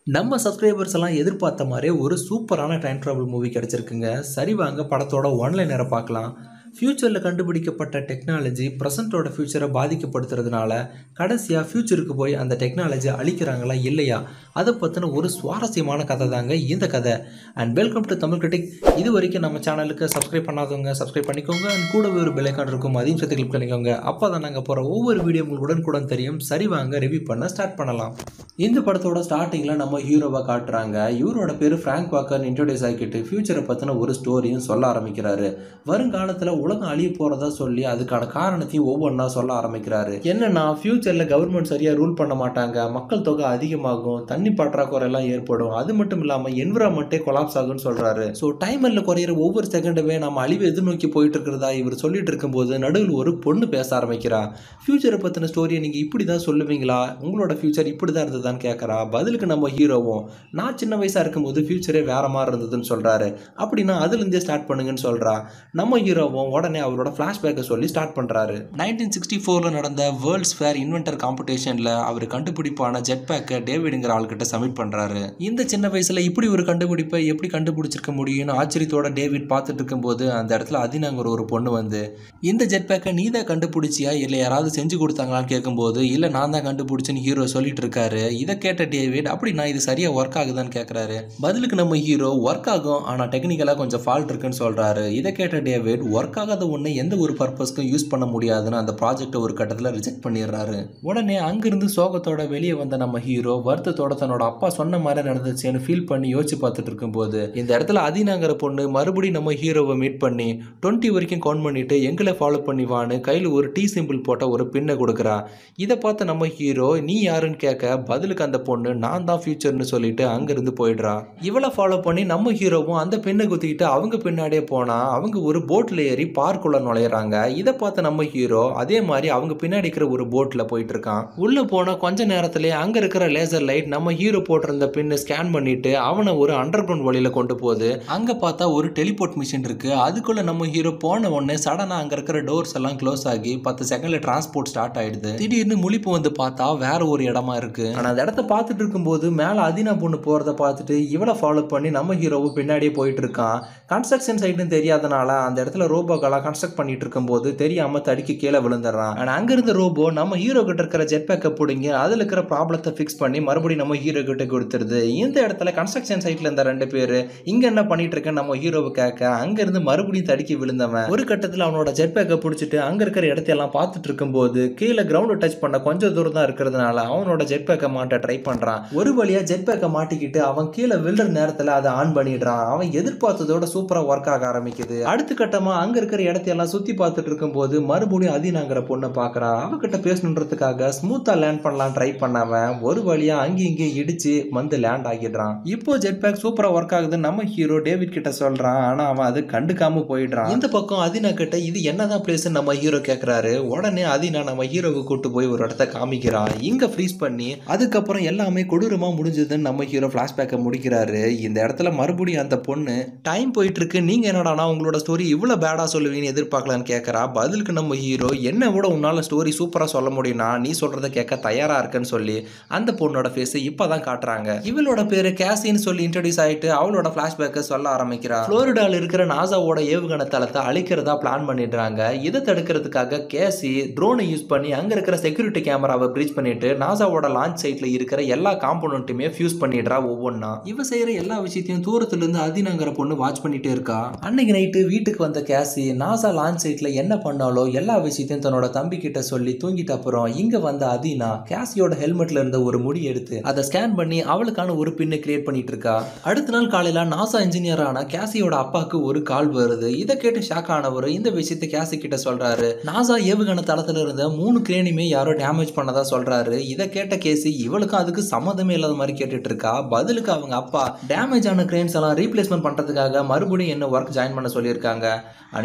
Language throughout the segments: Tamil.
நம்ம சப்ஸ்கிரைபர்ஸ் எல்லாம் எதிர்பார்த்த மாதிரியே ஒரு சூப்பரான டைம் ட்ராவல் மூவி கிடச்சிருக்குங்க சரி வாங்க படத்தோட ஒன்லைனரை பார்க்கலாம் ஃப்யூச்சரில் கண்டுபிடிக்கப்பட்ட டெக்னாலஜி ப்ரெசண்ட்டோட ஃப்யூச்சரை பாதிக்கப்படுத்துறதுனால கடைசியாக ஃப்யூச்சருக்கு போய் அந்த டெக்னாலஜி அழிக்கிறாங்களா இல்லையா அதை பற்றின ஒரு சுவாரஸ்யமான கதை தாங்க இந்த கதை and welcome to Tamil critic இது வரைக்கும் நம்ம சேனலுக்கு சப்ஸ்கிரைப் பண்ணாதவங்க சப்ஸ்கிரைப் பண்ணிக்கோங்க அண்ட் கூடவே ஒரு பெல்லைக்கான் இருக்கும் அதையும் சேர்த்து கிளிக் பண்ணிக்கோங்க அப்போ தான் நாங்கள் போகிற ஒவ்வொரு வீடியோ உங்களுக்கு உடனுக்குடன் தெரியும் சரி வாங்க ரிவ்யூ பண்ண ஸ்டார்ட் பண்ணலாம் இந்த படத்தோட ஸ்டார்டிங்கில் நம்ம ஹீரோவை காட்டுறாங்க இவரோட பேர் ஃப்ராங்க் வாக்கர் இன்ட்ரோடியூஸ் ஆகிக்கிட்டு ஃப்யூச்சரை பற்றின ஒரு ஸ்டோரியும் சொல்ல ஆரம்பிக்கிறாரு வருங்காலத்தில் உலகம் அழிய போகிறதா சொல்லி அதுக்கான காரணத்தையும் ஒவ்வொன்றா சொல்ல ஆரம்பிக்கிறாரு என்னன்னா ஃப்யூச்சரில் கவர்மெண்ட் சரியாக ரூல் பண்ண மாட்டாங்க மக்கள் தொகை அதிகமாகும் தண்ணி பற்றாக்குறை எல்லாம் ஏற்படும் அது மட்டும் இல்லாமல் என்விரான்மெண்ட்டே கொலாப்ஸ் ஆகும்னு சொல்கிறாரு ஸோ டைமரில் குறையிற ஒவ்வொரு செகண்டுமே நம்ம அழிவை எதிர்நோக்கி போயிட்டு இருக்கிறதா இவர் சொல்லிட்டு இருக்கும்போது நடுவில் ஒரு பொண்ணு பேச ஆரம்பிக்கிறா ஃப்யூச்சரை பற்றின ஸ்டோரியை நீங்கள் இப்படி தான் சொல்லுவீங்களா உங்களோட ஃப்யூச்சர் இப்படி தான் இருந்ததான்னு கேட்குறா பதிலுக்கு நம்ம ஹீரோவும் நான் சின்ன வயசாக இருக்கும்போது ஃப்யூச்சரே வேற மாதிரி இருந்ததுன்னு சொல்கிறாரு அப்படின்னா அதுலேருந்தே ஸ்டார்ட் பண்ணுங்கன்னு சொல்கிறா நம்ம ஹீரோவும் உடனே அவரோட ஃப்ளாஷ்பேக்கை சொல்லி ஸ்டார்ட் பண்ணுறாரு நைன்டீன் சிக்ஸ்டி ஃபோரில் நடந்த வேர்ல்ட்ஸ் ஃபேர் இன்வென்டர் காம்படிஷனில் அவர் கண்டுபிடிப்பான ஜெட் பேக்கை டேவிடுங்கிற ஆள்கிட்ட சப்மிட் பண்ணுறாரு இந்த சின்ன வயசில் இப்படி ஒரு கண்டுபிடிப்பை எப்படி கண்டுபிடிச்சிருக்க முடியும்னு ஆச்சரியத்தோட டேவிட் பார்த்துட்டு இருக்கும்போது அந்த இடத்துல அதினாங்கிற ஒரு பொண்ணு வந்து இந்த ஜெட் பேக்கை நீ தான் கண்டுபிடிச்சியா இல்லை யாராவது செஞ்சு கொடுத்தாங்களான்னு கேட்கும்போது இல்லை நான் தான் கண்டுபிடிச்சேன்னு ஹீரோ சொல்லிட்டு இருக்காரு இதை கேட்ட டேவிட் அப்படின்னா இது சரியாக ஒர்க் ஆகுதான்னு கேட்குறாரு பதிலுக்கு நம்ம ஹீரோ ஒர்க் ஆகும் ஆனால் டெக்னிக்கலாக கொஞ்சம் ஃபால்ட் இருக்குன்னு சொல்கிறாரு இதை கேட்ட டேவிட் ஒர்க் ஆகாத ஒன்று எந்த ஒரு பர்பஸ்க்கும் யூஸ் பண்ண முடியாதுன்னு அந்த ப்ராஜெக்டை ஒரு கட்டத்தில் ரிஜெக்ட் பண்ணிடுறாரு உடனே அங்கிருந்து சோகத்தோட வெளியே வந்த நம்ம ஹீரோ வருத்தத்தோட தன்னோட அப்பா சொன்ன மாதிரி நடந்துச்சுன்னு ஃபீல் பண்ணி யோசிச்சு பார்த்துட்டு இருக்கும்போது இந்த இடத்துல அதினாங்கிற பொண்ணு மறுபடியும் நம்ம ஹீரோவை மீட் பண்ணி டுவெண்ட்டி வரைக்கும் கவுண்ட் பண்ணிட்டு எங்களை ஃபாலோ பண்ணி வான்னு கையில் ஒரு டீ சிம்பிள் போட்ட ஒரு பின்னை கொடுக்குறா இதை பார்த்த நம்ம ஹீரோ நீ யாருன்னு கேட்க பதிலுக்கு அந்த பொண்ணு நான் தான் ஃபியூச்சர்னு சொல்லிட்டு அங்கிருந்து போயிடுறா இவளை ஃபாலோ பண்ணி நம்ம ஹீரோவும் அந்த பெண்ணை குத்திக்கிட்டு அவங்க பின்னாடியே போனா அவங்க ஒரு போட்டில் ஏறி பார்க்குள்ள நுழையிறாங்க இதை பார்த்த நம்ம ஹீரோ அதே மாதிரி அவங்க பின்னாடி இருக்கிற ஒரு போட்டில் போயிட்டு இருக்கான் உள்ள போன கொஞ்ச நேரத்திலே அங்க இருக்கிற லேசர் லைட் நம்ம ஹீரோ போட்டிருந்த பின்னு ஸ்கேன் பண்ணிட்டு அவனை ஒரு அண்டர் கிரவுண்ட் வழியில கொண்டு போகுது அங்க பார்த்தா ஒரு டெலிபோர்ட் மிஷின் இருக்கு அதுக்குள்ள நம்ம ஹீரோ போன உடனே சடனா அங்க இருக்கிற டோர்ஸ் எல்லாம் க்ளோஸ் ஆகி பத்து செகண்ட்ல டிரான்ஸ்போர்ட் ஸ்டார்ட் ஆயிடுது திடீர்னு முழிப்பு வந்து பார்த்தா வேற ஒரு இடமா இருக்கு ஆனா அந்த இடத்த பார்த்துட்டு இருக்கும்போது மேல அதினா பொண்ணு போறத பார்த்துட்டு இவளை ஃபாலோ பண்ணி நம்ம ஹீரோவும் பின்னாடியே போயிட்டு இருக்கான் கன்ஸ்ட்ரக்ஷன் சைட்னு தெரியாதனால அந்த இடத்துல ரோபோக்கெல்லாம் கன்ஸ்ட்ரக்ட் பண்ணிட்டு இருக்கும்போது தெரியாம தடுக்கி கீழே விழுந்துடுறான் ஆனா அங்க இருந்த ரோபோ நம்ம ஹீரோ கிட்ட இருக்கிற ஜெட் பேக்கை பிடிங்கி அதுல இருக்கிற ப்ராப்ளத்தை ஃபிக்ஸ் பண்ணி மறுபடியும் நம்ம ஹீரோ கிட்ட கொடுத்துருது இந்த இடத்துல கன்ஸ்ட்ரக்ஷன் சைட்ல இருந்த ரெண்டு பேர் இங்க என்ன பண்ணிட்டு இருக்க நம்ம ஹீரோவை கேட்க அங்க இருந்து மறுபடியும் தடுக்கி விழுந்தவன் ஒரு கட்டத்துல அவனோட ஜெட் பேக்கை பிடிச்சிட்டு அங்க இருக்கிற இடத்தையெல்லாம் பார்த்துட்டு இருக்கும்போது கீழே கிரவுண்ட் டச் பண்ண கொஞ்சம் தூரம் தான் இருக்கிறதுனால அவனோட ஜெட் பேக்கை மாட்ட ட்ரை பண்றான் ஒரு வழியா ஜெட் பேக்கை மாட்டிக்கிட்டு அவன் கீழே விழுற நேரத்துல அதை ஆன் பண்ணிடுறான் அவன் எதிர்பார்த்ததோட சூப்பரா ஒர்க் ஆக ஆரம்பிக்குது அடுத்த கட்டமா அங்க இருக்கிற இடத்தையெல்லாம் சுத்தி பார்த்துட்டு இருக்கும்போது மறுபடியும் அதினாங்கிற பொண்ணை பாக்குறா அவகிட்ட பேசணுன்றதுக்காக ஸ்மூத்தா லேண்ட் பண்ணலாம் ட்ரை பண்ணவன் ஒரு வழியா அங்கேயும் இங்கேயும் இடிச்சு வந்து லேண்ட் ஆகிடுறான் இப்போ ஜெட் பேக் சூப்பரா ஒர்க் ஆகுதுன்னு நம்ம ஹீரோ டேவிட் கிட்ட சொல்றான் ஆனா அவன் அது கண்டுக்காம போயிடுறான் இந்த பக்கம் அதினா கிட்ட இது என்னதான் பிளேஸ் நம்ம ஹீரோ கேக்குறாரு உடனே அதினா நம்ம ஹீரோவை கூட்டு போய் ஒரு இடத்த காமிக்கிறான் இங்க ஃப்ரீஸ் பண்ணி அதுக்கப்புறம் எல்லாமே கொடூரமா முடிஞ்சதுன்னு நம்ம ஹீரோ பிளாஷ்பேக்கை முடிக்கிறாரு இந்த இடத்துல மறுபடியும் அந்த பொண்ணு டைம் போயிட்டு இருக்கு நீங்க என்னடானா உங்களோட ஸ்டோரி இவ்வளவு பேடா சொல்லுவீங்கன்னு எதிர்பார்க்கலான்னு கேட்கறா பதிலுக்கு நம்ம ஹீரோ என்ன விட உன்னால ஸ்டோரி சூப்பரா சொல்ல முடியும்னா நீ சொல்றத கேட்க தயாரா இருக்கேன்னு சொல்லி அந்த பொண்ணோட ஃபேஸ் இப்பதான் காட்டுறாங்க இவளோட பேரு கேசின்னு சொல்லி இன்ட்ரடியூஸ் ஆயிட்டு அவளோட பிளாஷ்பேக்கை சொல்ல ஆரம்பிக்கிறா புளோரிடால இருக்கிற நாசாவோட ஏவுகணை தளத்தை அழிக்கிறதா பிளான் பண்ணிடுறாங்க இதை தடுக்கிறதுக்காக கேசி ட்ரோனை யூஸ் பண்ணி அங்க இருக்கிற செக்யூரிட்டி கேமராவை பிரீச் பண்ணிட்டு நாசாவோட லான்ச் சைட்ல இருக்கிற எல்லா காம்போனண்ட்டுமே ஃபியூஸ் பண்ணிடுறா ஒவ்வொன்றா இவ செய்யற எல்லா விஷயத்தையும் தூரத்துல இருந்து அதினாங்கிற பொண்ணு வாட்ச் பண்ணிட்டே இருக்கா அன்னைக்கு நைட்டு வீட்டுக்கு வந்த கேசி நாசா லான்ச் சைட்ல என்ன பண்ணாலோ எல்லா விஷயத்தையும் தன்னோட தம்பி கிட்ட சொல்லி தூங்கிட்ட அப்புறம் இங்க வந்த அதினா கேசியோட ஹெல்மெட்ல இருந்த ஒரு முடி எடுத்து அதை ஸ்கேன் பண்ணி அவளுக்கான ஒரு பின்னை கிரியேட் பண்ணிட்டு இருக்கா அடுத்த நாள் காலையில நாசா இன்ஜினியரான கேசியோட அப்பாவுக்கு ஒரு கால் வருது இதை கேட்டு ஷாக் ஆனவர் இந்த விஷயத்தை கேசி கிட்ட சொல்றாரு நாசா ஏவுகணை தளத்துல இருந்த மூணு கிரேனையுமே யாரோ டேமேஜ் பண்ணதா சொல்றாரு இதை கேட்ட கேசி இவளுக்கும் அதுக்கு சம்மந்தமே இல்லாத மாதிரி கேட்டுட்டு இருக்கா பதிலுக்கு அவங்க அப்பா டேமேஜ் ஆன கிரேன்ஸ் எல்லாம் ரீப்ளேஸ்மெண்ட் பண்றதுக்காக மறுபடியும் என்ன ஒர்க் ஜாயின் பண்ண சொல்லியிருக்காங்க அண்ட்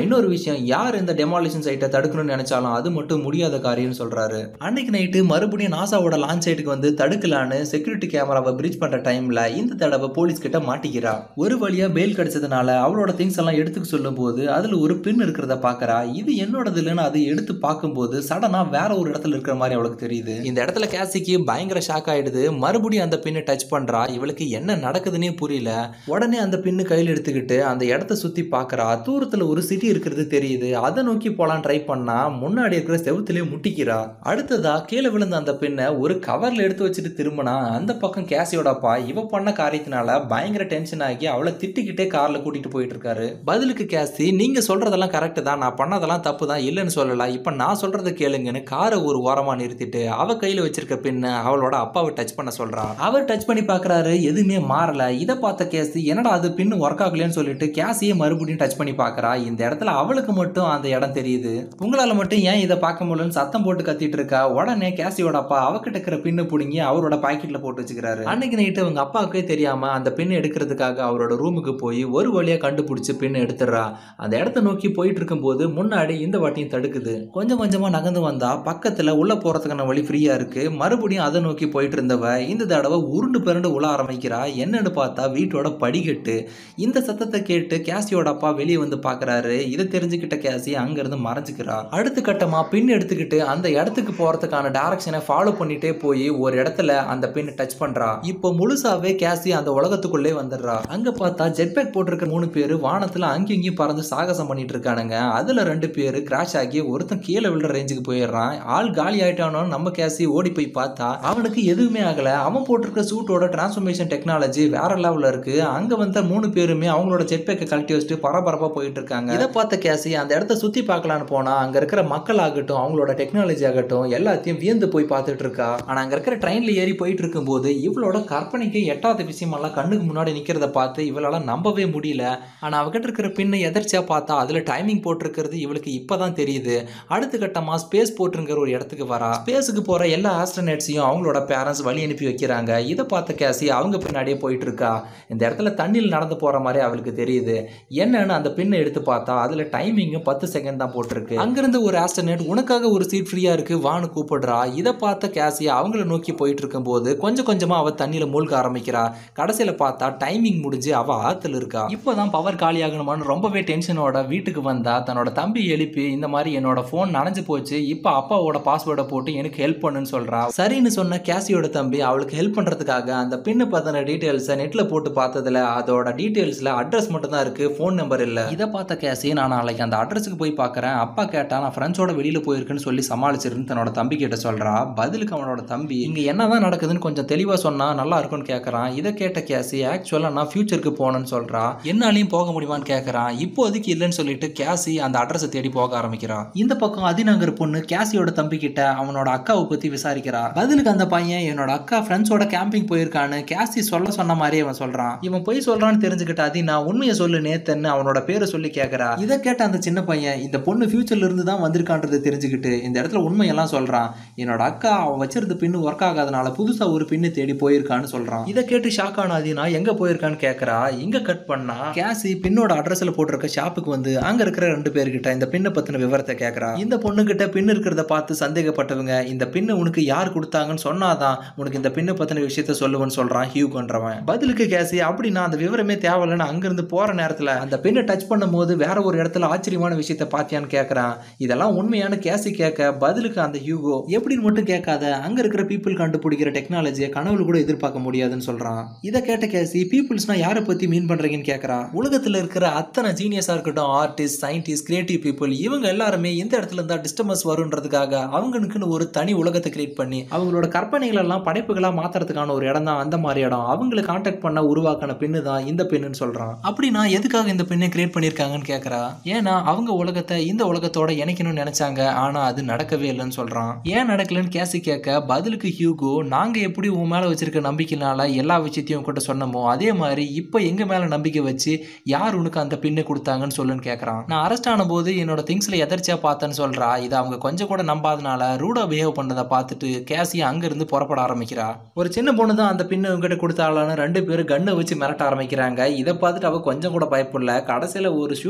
இன்னொரு விஷயம் யார் இந்த டெமாலிஷன் சைட்டை தடுக்கணும்னு நினைச்சாலும் அது மட்டும் முடியாத காரியம்னு சொல்றாரு அன்னைக்கு நைட்டு மறுபடியும் நாசாவோட லான்ச் சைட்டுக்கு வந்து தடுக்கலான்னு செக்யூரிட்டி கேமராவை பிரீச் பண்ற டைம்ல இந்த தடவை போலீஸ் கிட்ட மாட்டிக்கிறா ஒரு வழியா பெயில் கிடைச்சதுனால அவளோட திங்ஸ் எல்லாம் எடுத்துக்க சொல்லும் போது அதுல ஒரு பின் இருக்கிறத பாக்குறா இது என்னோடது இல்லைன்னு அதை எடுத்து பார்க்கும்போது சடனா வேற ஒரு இடத்துல இருக்கிற மாதிரி அவளுக்கு தெரியுது இந்த இடத்துல கேசிக்கு பயங்கர ஷாக் ஆயிடுது மறுபடியும் அந்த பின்னை டச் பண்றா இவளுக்கு என்ன நடக்குதுன்னே புரியல உடனே அந்த பின்னு கையில் எடுத்துக்கிட்டு அந்த இடத்த சுத்தி பார்க்கறா தூரத்துல ஒரு சிட்டி இருக்கிறது தெரியுது அதை நோக்கி போலாம் ட்ரை பண்ணா முன்னாடி இருக்கிற செவுத்துலயே முட்டிக்கிறா அடுத்ததா கீழே விழுந்த அந்த பின்னை ஒரு கவர்ல எடுத்து வச்சுட்டு திரும்பினா அந்த பக்கம் கேசியோட அப்பா இவ பண்ண காரியத்தினால பயங்கர டென்ஷன் ஆகி அவளை திட்டிக்கிட்டே கார்ல கூட்டிட்டு போயிட்டு இருக்காரு பதிலுக்கு கேசி நீங்க சொல்றதெல்லாம் கரெக்ட் தான் நான் பண்ணதெல்லாம் தப்பு தான் இல்லைன்னு சொல்லல இப்ப நான் சொல்றதை கேளுங்கன்னு காரை ஒரு ஓரமா நிறுத்திட்டு அவ கையில வச்சிருக்க பின்ன அவளோட அப்பாவை டச் பண்ண சொல்றா அவர் டச் பண்ணி பாக்குறாரு எதுவுமே மாறல இதை பார்த்த கேசி என்னடா அது பின்னு ஒர்க் ஆகலன்னு சொல்லிட்டு கேசியை மறுபடியும் டச் பண்ணி பாக்குறா இந்த இடத்துல அவளுக்கு மட்டும் அந்த இடம் தெரியுது உங்களால மட்டும் ஏன் இதை பார்க்க முடியலன்னு சத்தம் போட்டு கத்திட்டு இருக்கா உடனே கேசியோட அப்பா அவகிட்ட இருக்கிற பின்னு பிடுங்கி அவரோட பாக்கெட்ல போட்டு வச்சுக்கிறாரு அன்னைக்கு நைட்டு அவங்க அப்பாவுக்கே தெரியாம அந்த பின் எடுக்கிறதுக்காக அவரோட ரூமுக்கு போய் ஒரு வழியா கண்டுபிடிச்சு பின் எடுத்துடுறா அந்த இடத்த நோக்கி போயிட்டு இருக்கும்போது முன்னாடி இந்த வாட்டியும் தடுக்குது கொஞ்சம் கொஞ்சமா நகர்ந்து வந்தா பக்கத்துல உள்ள போறதுக்கான வழி ஃப்ரீயா இருக்கு மறுபடியும் அதை நோக்கி போயிட்டு இருந்தவ இந்த தடவை உருண்டு பிறண்டு உள்ள ஆரம்பிக்கிறா என்னன்னு பார்த்தா வீட்டோட படிக்கட்டு இந்த சத்தத்தை கேட்டு கேசியோட அப்பா வெளியே வந்து பாக்குறாரு இதை தெரிஞ்சுக்கிட்ட கேசி அங்க இருந்து மறைஞ்சுக்கிறா அடுத்த கட்டமா பின் எடுத்துக்கிட்டு அந்த இடத்துக்கு போறதுக்கான டைரக்ஷனை ஃபாலோ பண்ணிட்டே போய் ஒரு இடத்துல அந்த பின் டச் பண்றா இப்போ முழுசாவே கேசி அந்த உலகத்துக்குள்ளே வந்துடுறா அங்க பார்த்தா ஜெட் பேக் போட்டிருக்க மூணு பேர் வானத்துல அங்கேயும் இங்கேயும் பறந்து சாகசம் பண்ணிட்டு இருக்கானுங்க அதுல ரெண்டு பேர் கிராஷ் ஆகி ஒருத்தன் கீழே விழுற ரேஞ்சுக்கு போயிடுறான் ஆள் காலி ஆயிட்டானோ நம்ம கேசி ஓடி போய் பார்த்தா அவனுக்கு எதுவுமே ஆகல அவன் போட்டிருக்க சூட்டோட டிரான்ஸ்ஃபர்மேஷன் டெக்னாலஜி வேற லெவல்ல இருக்கு அங்க வந்த மூணு பேருமே அவங்களோட ஜெட் பேக்கை கழட்டி வச்சுட்டு பரபரப்பா போயிட்டு இருக்காங்க இதை பார்த்த கேசி அந்த இடத்த சுத்தி பார்க்கலான்னு போனா அங்க இருக்கிற மக்கள் ஆகட்டும் அவங்களோட டெக்னாலஜி ஆகட்டும் எல்லாத்தையும் வியந்து போய் பார்த்துட்டு இருக்கா ஆனா அங்க இருக்கிற ட்ரெயின்ல ஏறி போயிட்டு இருக்கும்போது இவளோட கற்பனைக்கு எட்டாத விஷயமெல்லாம் கண்ணுக்கு முன்னாடி நிக்கிறத பார்த்து இவளால நம்பவே முடியல ஆனா அவகிட்ட இருக்கிற பின்னை எதர்ச்சியா பார்த்தா அதுல டைமிங் போட்டிருக்கிறது இவளுக்கு இப்பதான் தெரியுது அடுத்த கட்டமா ஸ்பேஸ் போட்டுங்கிற ஒரு இடத்துக்கு வரா ஸ்பேஸுக்கு போற எல்லா ஆஸ்ட்ரனேட்ஸையும் அவங்களோட பேரண்ட்ஸ் வழி அனுப்பி வைக்கிறாங்க இதை பார்த்த கேசி அவங்க பின்னாடியே போயிட்டு இருக்கா இந்த இடத்துல தண்ணியில் நடந்து போற மாதிரி அவளுக்கு தெரியுது என்னன்னு அந்த பின்னை எடுத்து பார்த்தா அதுல டைமிங் பத்து செகண்ட் தான் போட்டிருக்கு அங்கிருந்து ஒரு ஆஸ்ட்ரனேட் உனக்காக ஒரு சீட் ஃப்ரீயா இருக்கு வான்னு கூப்பிடுறா இதை பார்த்த கேசி அவங்கள நோக்கி போயிட்டு இருக்கும்போது கொஞ்சம் கொஞ்சமா அவ தண்ணியில மூழ்க ஆரம்பிக்கிறா கடைசியில பார்த்தா டைமிங் முடிஞ்சு அவ ஆத்துல இருக்கா இப்போதான் பவர் காலி ஆகணுமான்னு ரொம்பவே டென்ஷனோட வீட்டுக்கு வந்தா தன்னோட தம்பி எழுப்பி இந்த மாதிரி என்னோட ஃபோன் நனைஞ்சு போச்சு இப்போ அப்பாவோட பாஸ்வேர்டை போட்டு எனக்கு ஹெல்ப் பண்ணுன்னு சொல்றா சரின்னு சொன்ன கேசியோட தம்பி அவளுக்கு ஹெல்ப் பண்றதுக்காக அந்த பின்னு பத்தின டீடைல்ஸை நெட்ல போட்டு பார்த்ததுல அதோட டீடைல்ஸ்ல அட்ரஸ் மட்டும் தான் இருக்கு ஃபோன் நம்பர் இல்ல இதை பார்த்த கேசி நான் நாளைக்கு அந்த அட்ரஸுக்கு போய் பார்க்கறேன் அப்பா கேட்டா நான் ஃப்ரெண்ட்ஸோட வெளியில போயிருக்குன்னு சொல்லி சமாளிச்சிருன்னு தன்னோட தம்பி கிட்ட சொல்றா பதிலுக்கு அவனோட தம்பி இங்க என்னதான் நடக்குதுன்னு கொஞ்சம் தெளிவா சொன்னா நல்லா இருக்கும்னு கேட்கறான் இதை கேட்ட கேசி ஆக்சுவலா நான் ஃபியூச்சருக்கு போகணும்னு சொல்றா என்னாலையும் போக முடியுமான்னு கேட்கறான் இப்போதைக்கு இல்லைன்னு சொல்லிட்டு கேசி அந்த அட்ரஸை தேடி போக ஆரம்பிக்கிறான் இந்த பக்கம் அதிநகர் பொண்ணு கேசியோட தம்பி கிட்ட அவனோட அக்காவை பத்தி விசாரிக்கிறா பதிலுக்கு அந்த பையன் என்னோட அக்கா ஃப்ரெண்ட்ஸோட கேம்பிங் போயிருக்கான்னு கேசி சொல்ல சொன்ன மாதிரியே அவன் சொல்றான் இவன் போய் சொல்றான்னு தெரிஞ்சுக்கிட்ட அதி நான் உண்மையை சொல்லு நேத்தன்னு அவனோட பேரை சொல்லி கேட்கறா இதை கேட்ட அந்த சின்ன பையன் இந்த பொண்ணு ஃபியூச்சர்ல இருந்து தான் வந்திருக்கான்றதை தெரிஞ்சுக்கிட்டு இந்த இடத்துல உண்மையெல்லாம் சொல்றான் என்னோட அக்கா அவன் வச்சிருந்த பின்னு ஒர்க் ஆகாதனால புதுசா ஒரு பின்னு தேடி போயிருக்கான்னு சொல்றான் இதை கேட்டு ஷாக் ஆன அதி நான் எங்க போயிருக்கான்னு கேட்கறா இங்க கட் பண்ணா கேசி பின்னோட அட்ரஸ்ல போட்டிருக்க ஷாப்புக்கு வந்து அங்க இருக்கிற ரெண்டு பேர்கிட்ட இந்த பின்னை பத்தின விவரத்தை கேட்கறா இந்த பொண்ணு கிட்ட பின் இருக்கிறத பார்த்து சந்தேகப்பட்டவங்க இந்த பின்னு உனக்கு யார் கொடுத்தாங்கன்னு சொன்னாதான் உனக்கு இந்த பின்னை பத்தின விஷயத்த சொல்லுவேன்னு சொல்றான் ஹியூ பண்றவன் பதிலுக்கு கேசி அப்படின்னா அந்த விவரமே தேவையில்லைன்னு அங்கிருந்து போற நேரத்துல அந்த பின்னை டச் பண்ணும்போது வேற ஒரு இடத்துல ஆச்சரியமான விஷயத்த பாத்தியான்னு கேட்கறான் இதெல்லாம் உண்மையான கேசி கேட்க பதிலுக்கு அந்த ஹியூகோ எப்படின்னு மட்டும் கேட்காத அங்க இருக்கிற பீப்புள் கண்டுபிடிக்கிற டெக்னாலஜியை கனவுல கூட எதிர்பார்க்க முடியாதுன்னு சொல்றான் இதை கேட்ட கேசி பீப்புள்ஸ்னா யாரை பத்தி மீன் பண்றீங்கன்னு கேட்கறா உலகத்துல இருக்கிற அத்தனை ஜீனியஸா இருக்கட்டும் ஆர்டிஸ்ட் சயின்டிஸ்ட் கிரியேட்டிவ் பீப்புள் இவங்க எல்லாருமே இந்த இடத்துல இருந்தா டிஸ்டர்பன்ஸ் வருன்றதுக்காக அவங்களுக்குன்னு ஒரு தனி உலகத்தை கிரியேட் பண்ணி அவங்களோட கற்பனைகள் எல்லாம் படைப்புகளா மாத்துறதுக்கான ஒரு இடம் தான் அந்த மாதிரி இடம் அவங்களை கான்டாக்ட் பண்ண உருவாக்கின பின்னு தான் இந்த பின்னுன்னு சொல்றான் அப்படின்னா எதுக்காக இந்த பின்னை கிரியேட் பண்ணிருக்காங்கன்னு கேட்கறா ஏன்னா அவங்க உலகத்தை இந்த உலகத்தோட இணைக்கணும்னு நினைச்சாங்க ஆனா அது நடக்கவே இல்லைன்னு சொல்றான் ஏன் நடக்கலன்னு கேசி கேட்க பதிலுக்கு ஹியூகோ நாங்க எப்படி உன் மேல வச்சிருக்க நம்பிக்கைனால எல்லா விஷயத்தையும் உங்ககிட்ட சொன்னமோ அதே மாதிரி இப்போ எங்க மேல நம்பிக்கை வச்சு யார் உனக்கு அந்த பின்னு கொடுத்தாங்கன்னு சொல்லுன்னு கேட்கறான் நான் அரெஸ்ட் ஆன போது என்னோட திங்ஸ்ல எதர்ச்சியா பார்த்தேன்னு சொல்றா இதை அவங்க கொஞ்சம் கூட நம்பாதனால ரூடா பிஹேவ் பண்ணதை பார்த்துட்டு கேசி அங்க இருந்து புறப்பட ஆரம்பிக்கிறா ஒரு சின்ன பொண்ணு தான் அந்த பின்னு உங்ககிட்ட கொடுத்தாளான்னு ரெண்டு பேரும் கண்ணை வச்சு மிரட்ட ஆரம்பிக்கிறாங்க இதை பார்த்துட்டு அவ கொஞ்சம் கூட பயப்படல கடைசியில ஒரு ஷூட் பண்ண போற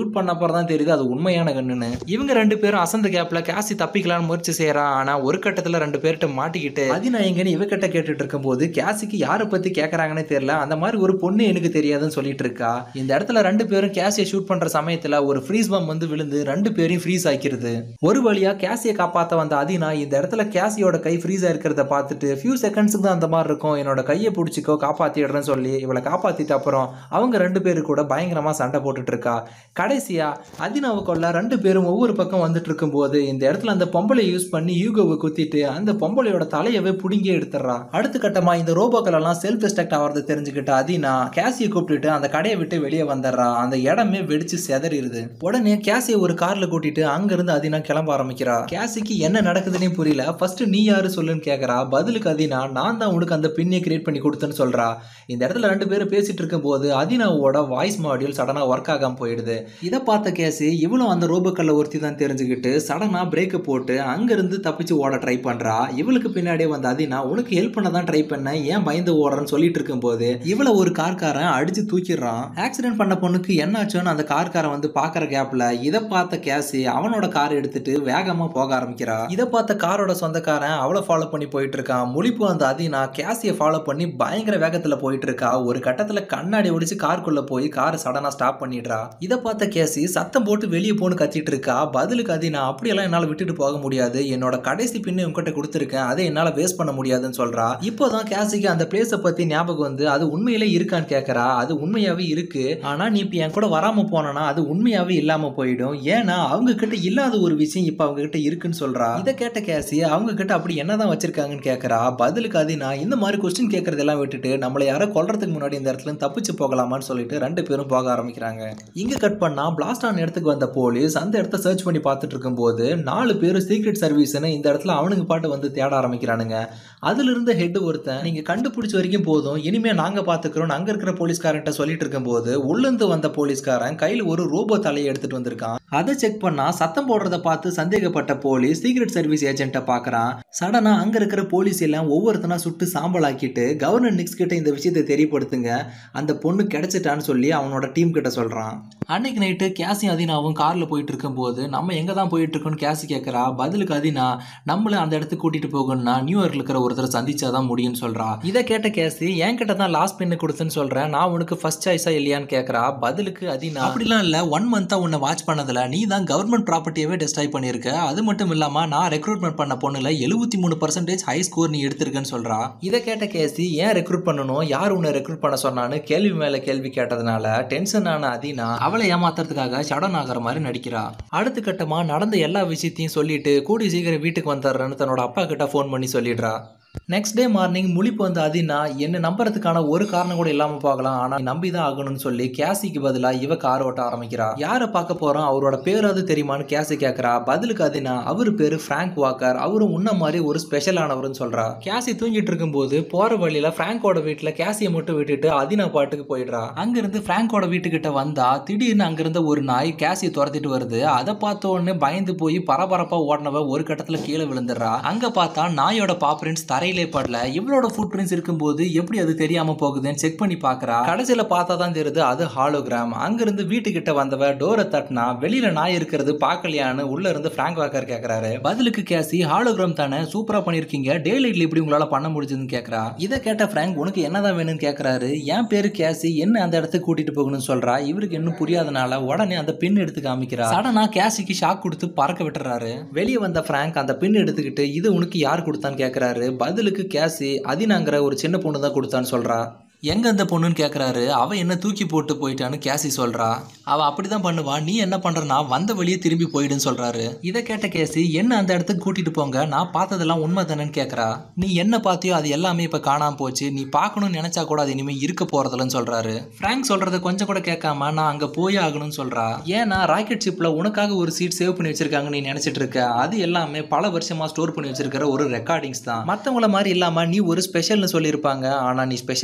அப்புறம் தான் தெரியுது அது உண்மையான கண்ணுன்னு இவங்க ரெண்டு பேரும் அசந்த கேப்ல கேசி தப்பிக்கலாம்னு முயற்சி செய்யறான் ஆனா ஒரு கட்டத்துல ரெண்டு பேர்கிட்ட மாட்டிக்கிட்டு அது நான் எங்கன்னு இவகிட்ட கேட்டுட்டு இருக்கும்போது கேசிக்கு யாரை பத்தி கேக்குறாங்கன்னே தெரியல அந்த மாதிரி ஒரு பொண்ணு எனக்கு தெரியாதுன்னு சொல்லிட்டு இருக்கா இந்த இடத்துல ரெண்டு பேரும் கேசியை ஷூட் பண்ற சமயத்துல ஒரு ஃப்ரீஸ் பம் வந்து விழுந்து ரெண்டு பேரையும் ஃப்ரீஸ் ஆக்கிருது ஒரு வழியா கேசியை காப்பாத்த வந்த அதினா இந்த இடத்துல கேசியோட கை ஃப்ரீஸ் இருக்கிறத பார்த்துட்டு ஃபியூ செகண்ட்ஸுக்கு தான் அந்த மாதிரி இருக்கும் என்னோட கையை பிடிச்சிக்கோ காப்பாத்திடுறேன்னு சொல்லி இவளை காப்பாத்திட்ட அப்புறம் அவங்க ரெண்டு பேரு கூட பயங்கரமா சண்டை போட்டுட்டு இருக்கா கடைசியா அதினாவை கொள்ள ரெண்டு பேரும் ஒவ்வொரு பக்கம் வந்துட்டு இருக்கும்போது இந்த இடத்துல அந்த பொம்பளை யூஸ் பண்ணி யூகோவை குத்திட்டு அந்த பொம்பளையோட தலையவே புடுங்கி எடுத்துறா அடுத்த கட்டமா இந்த ரோபோக்கள் எல்லாம் செல்ஃப் டிஸ்ட்ரக்ட் ஆகிறது தெரிஞ்சுக்கிட்ட அதினா கேசியை கூப்பிட்டுட்டு அந்த கடையை விட்டு வெளியே வந்துடுறா அந்த இடமே வெடிச்சு செதறிடுது உடனே கேசியை ஒரு கார்ல கூட்டிட்டு அங்க இருந்து அதினா கிளம்ப ஆரம்பிக்கிறா கேசிக்கு என்ன நடக்குதுன்னே புரியல ஃபர்ஸ்ட் நீ யாரு சொல்லுன்னு கேக்குறா பதிலுக்கு அதினா நான் தான் உனக்கு அந்த பின்னை கிரியேட் பண்ணி கொடுத்தேன்னு சொல்றா இந்த இடத்துல ரெண்டு பேரும் பேசிட்டு இருக்கும்போது அதினாவோட வாய்ஸ் மாடியூல் சடனா ஒர்க் ஆகாம போயிடுது இதை பார்த்த கேசி இவளும் அந்த ரோபோக்கல்ல ஒருத்தி தான் தெரிஞ்சுக்கிட்டு சடனா பிரேக்கை போட்டு அங்கிருந்து தப்பிச்சு ஓட ட்ரை பண்றா இவளுக்கு பின்னாடியே வந்த அதினா உனக்கு ஹெல்ப் பண்ண தான் ட்ரை பண்ண ஏன் பயந்து ஓடுறன்னு சொல்லிட்டு இருக்கும்போது இவளை ஒரு கார்காரன் அடிச்சு தூக்கிடுறான் ஆக்சிடென்ட் பண்ண பொண்ணுக்கு என்னாச்சுன்னு அந்த கார்காரன் வந்து பாக்குற கேப்ல இதை பார்த்த கேசி அவனோட கார் எடுத்துட்டு வேகமா போக ஆரம்பிக்கிறா இதை பார்த்த காரோட சொந்தக்காரன் அவளை ஃபாலோ பண்ணி போயிட்டு இருக்கான் முழிப்பு அந்த அதினா கேசியை ஃபாலோ பண்ணி பயங்கர வேகத்துல போயிட்டு இருக்கா ஒரு கட்டத்துல கண்ணாடி ஒடிச்சு காருக்குள்ள போய் கார் சடனா ஸ்டாப் பண்ணிடுறா இதை பார்த்த கேசி சத்தம் போட்டு வெளியே போன்னு கத்திட்டு இருக்கா பதிலுக்கு அதினா அப்படியெல்லாம் என்னால விட்டுட்டு போக முடியாது என்னோட கடைசி பின்னு உங்ககிட்ட கொடுத்துருக்கேன் அதை என்னால வேஸ்ட் பண்ண முடியாதுன்னு சொல்றா இப்போதான் கேசிக்கு அந்த பிளேஸை பத்தி ஞாபகம் வந்து அது உண்மையிலே இருக்கான்னு கேக்குறா அது உண்மையாவே இருக்கு ஆனா நீ இப்ப என் கூட வராம போனா அது உண்மையாவே இல்லாம போயிடும் ஏன்னா அவங்க கிட்ட இல்லாத ஒரு விஷயம் இப்ப அவங்க கிட்ட இருக்குன்னு சொல்றா இதை கேட்ட கேசி அவங்க கிட்ட அப்படி என்னதான் வச்சிருக்காங்கன்னு கேக்குறா பதிலுக்கு அதினா இந்த மாதிரி கொஸ்டின் கேட்கறதெல்லாம் விட்டுட்டு நம்மளை யாரோ கொல்றதுக்கு முன்னாடி இந்த இடத்துல இருந்து தப்பிச்சு போகலாமான்னு சொல்லிட்டு ரெண்டு பேரும் போக ஆரம்பிக்கிறாங்க இங்க கட் பண்ணா பிளாஸ்ட் ஆன இடத்துக்கு வந்த போலீஸ் அந்த இடத்த சர்ச் பண்ணி பார்த்துட்டு இருக்கும்போது நாலு பேரும் சீக்ரெட் சர்வீஸ்னு இந்த இடத்துல அவனுங்க பாட்டு வந்து தேட ஆரம்பிக்கிறானுங்க அதுல இருந்த ஹெட் ஒருத்தன் நீங்க கண்டுபிடிச்ச வரைக்கும் போதும் இனிமே நாங்க பாத்துக்கிறோம் அங்க இருக்கிற போலீஸ்காரன்ட்ட சொல்லிட்டு இருக்கும்போது உள்ளிருந்து வந்த போலீஸ்காரன் கையில ஒரு ரோபோ தலையை எடுத்துட்டு வந்திருக்கான் அதை செக் பண்ணா சத்தம் போடுறத பார்த்து சந்தேகப்பட்ட போலீஸ் சீக்ரெட் சர்வீஸ் ஏஜென்ட்டை பார்க்கறான் சடனா அங்க இருக்கிற போலீஸ் எல்லாம் ஒவ்வொருத்தனா சுட்டு சாம்பலாக்கிட்டு கவர்னர் நிக்ஸ் கிட்ட இந்த விஷயத்தை தெரியப்படுத்துங்க அந்த பொண்ணு கிடைச்சிட்டான்னு சொல்லி அவனோட டீம் கிட்ட சொல்றான் அன்னைக்கு நைட்டு கேசி அதினாவும் கார்ல போயிட்டு இருக்கும்போது நம்ம எங்க தான் போயிட்டு இருக்கோம்னு கேசி கேட்கறா பதிலுக்கு அதினா நம்மள அந்த இடத்துக்கு கூட்டிட்டு போகணும்னா நியூயார்க்ல இருக்கிற ஒருத்தரை சந்திச்சாதான் முடியும்னு சொல்றா இதை கேட்ட கேசி என் கிட்ட தான் லாஸ்ட் பின்னு கொடுத்துன்னு சொல்றேன் நான் உனக்கு ஃபர்ஸ்ட் சாய்ஸா இல்லையான்னு கேட்கறா பதிலுக்கு அதினா அப்படிலாம் இல்ல ஒன் மந்தா உன்னை வாட்ச் பண்ணதுல நீ தான் கவர்மெண்ட் ப்ராப்பர்ட்டியவே டெஸ்ட்ராய் பண்ணியிருக்க அது மட்டும் இல்லாம நான் ரெக்ரூட்மெண்ட் பண்ண பொண்ணுல எழுபத்தி மூணு பர்சன்டேஜ் ஹை ஸ்கோர் நீ எடுத்திருக்கன்னு சொல்றா இதை கேட்ட கேசி ஏன் ரெக்ரூட் பண்ணணும் யார் உன்னை ரெக்ரூட் பண்ண சொன்னான்னு கேள்வி மேல கேள்வி கேட்டதுனால டென்ஷன் ஆன அதினா அவளை ஏமாத்துறதுக்காக சடன் ஆகிற மாதிரி நடிக்கிறா அடுத்த கட்டமா நடந்த எல்லா விஷயத்தையும் சொல்லிட்டு கூடி சீக்கிரம் வீட்டுக்கு வந்துடுறேன்னு தன்னோட அப்பா கிட்ட ஃபோன் பண்ணி சொல்லிடுறா நெக்ஸ்ட் டே மார்னிங் முழிப்பு வந்து அதினா என்ன நம்புறதுக்கான ஒரு காரணம் கூட இல்லாம போகலாம் ஆனா நம்பி தான் ஆகணும்னு சொல்லி கேசிக்கு பதிலா இவ கார் ஓட்ட ஆரம்பிக்கிறா யாரை பார்க்க போறோம் அவரோட பேராவது தெரியுமான்னு கேசி கேக்குறா பதிலுக்கு அதினா அவரு பேரு பிராங்க் வாக்கர் அவரும் உன்ன மாதிரி ஒரு ஸ்பெஷலானவர்னு சொல்றா கேசி தூங்கிட்டு இருக்கும்போது போற வழியில பிராங்கோட வீட்டுல கேசியை மட்டும் விட்டுட்டு அதினா பாட்டுக்கு போயிடுறா அங்கிருந்து பிராங்கோட வீட்டுக்கிட்ட வந்தா திடீர்னு அங்கிருந்த ஒரு நாய் கேசியை துரத்திட்டு வருது அதை பார்த்த உடனே பயந்து போய் பரபரப்பா ஓடினவ ஒரு கட்டத்துல கீழே விழுந்துடுறா அங்க பார்த்தா நாயோட பாப்ரின்ஸ் தரையிலே படல இவளோட ஃபுட் பிரிண்ட்ஸ் இருக்கும்போது எப்படி அது தெரியாம போகுதுன்னு செக் பண்ணி பாக்குறா கடைசியில பார்த்தா தான் தெரியுது அது ஹாலோகிராம் அங்கிருந்து வீட்டுக்கிட்ட வந்தவ டோரை தட்டினா வெளியில நாய் இருக்கிறது பார்க்கலையான்னு உள்ள இருந்து பிராங்க் வாக்கர் கேக்குறாரு பதிலுக்கு கேசி ஹாலோகிராம் தானே சூப்பரா பண்ணிருக்கீங்க டே லைட்ல இப்படி உங்களால பண்ண முடிஞ்சதுன்னு கேக்குறா இதை கேட்ட பிராங்க் உனக்கு என்னதான் வேணும்னு கேக்குறாரு என் பேரு கேசி என்ன அந்த இடத்துக்கு கூட்டிட்டு போகணும்னு சொல்றா இவருக்கு இன்னும் புரியாதனால உடனே அந்த பின் எடுத்து காமிக்கிறா சடனா கேசிக்கு ஷாக் கொடுத்து பறக்க விட்டுறாரு வெளியே வந்த பிராங்க் அந்த பின் எடுத்துக்கிட்டு இது உனக்கு யார் கொடுத்தான்னு கேக்குறாரு பதிலுக்கு கேசி அதினாங்கிற ஒரு சின்ன பொண்ணு தான் கொடுத்தான்னு சொல்றா எங்க அந்த பொண்ணுன்னு கேக்குறாரு அவ என்ன தூக்கி போட்டு போயிட்டான்னு கேசி சொல்றா அவ அப்படிதான் பண்ணுவா நீ என்ன பண்றனா வந்த வழியே திரும்பி போயிடுன்னு சொல்றாரு இதை கேட்ட கேசி என்ன அந்த இடத்துக்கு கூட்டிட்டு போங்க நான் பார்த்ததெல்லாம் உண்மை தானேன்னு கேக்குறா நீ என்ன பார்த்தியோ அது எல்லாமே இப்ப காணாம போச்சு நீ பார்க்கணும்னு நினைச்சா கூட அது இனிமே இருக்க போறதில்லன்னு சொல்றாரு பிராங்க் சொல்றத கொஞ்சம் கூட கேட்காம நான் அங்க போயே ஆகணும்னு சொல்றா ஏன்னா ராக்கெட் ஷிப்ல உனக்காக ஒரு சீட் சேவ் பண்ணி வச்சிருக்காங்க நீ நினைச்சிட்டு இருக்க அது எல்லாமே பல வருஷமா ஸ்டோர் பண்ணி வச்சிருக்கிற ஒரு ரெக்கார்டிங்ஸ் தான் மத்தவங்கள மாதிரி இல்லாம நீ ஒரு ஸ்பெஷல்னு சொல்லியிருப்பாங்க ஆனா நீ ஸ்பெஷல் எல்லாம் கிடையாது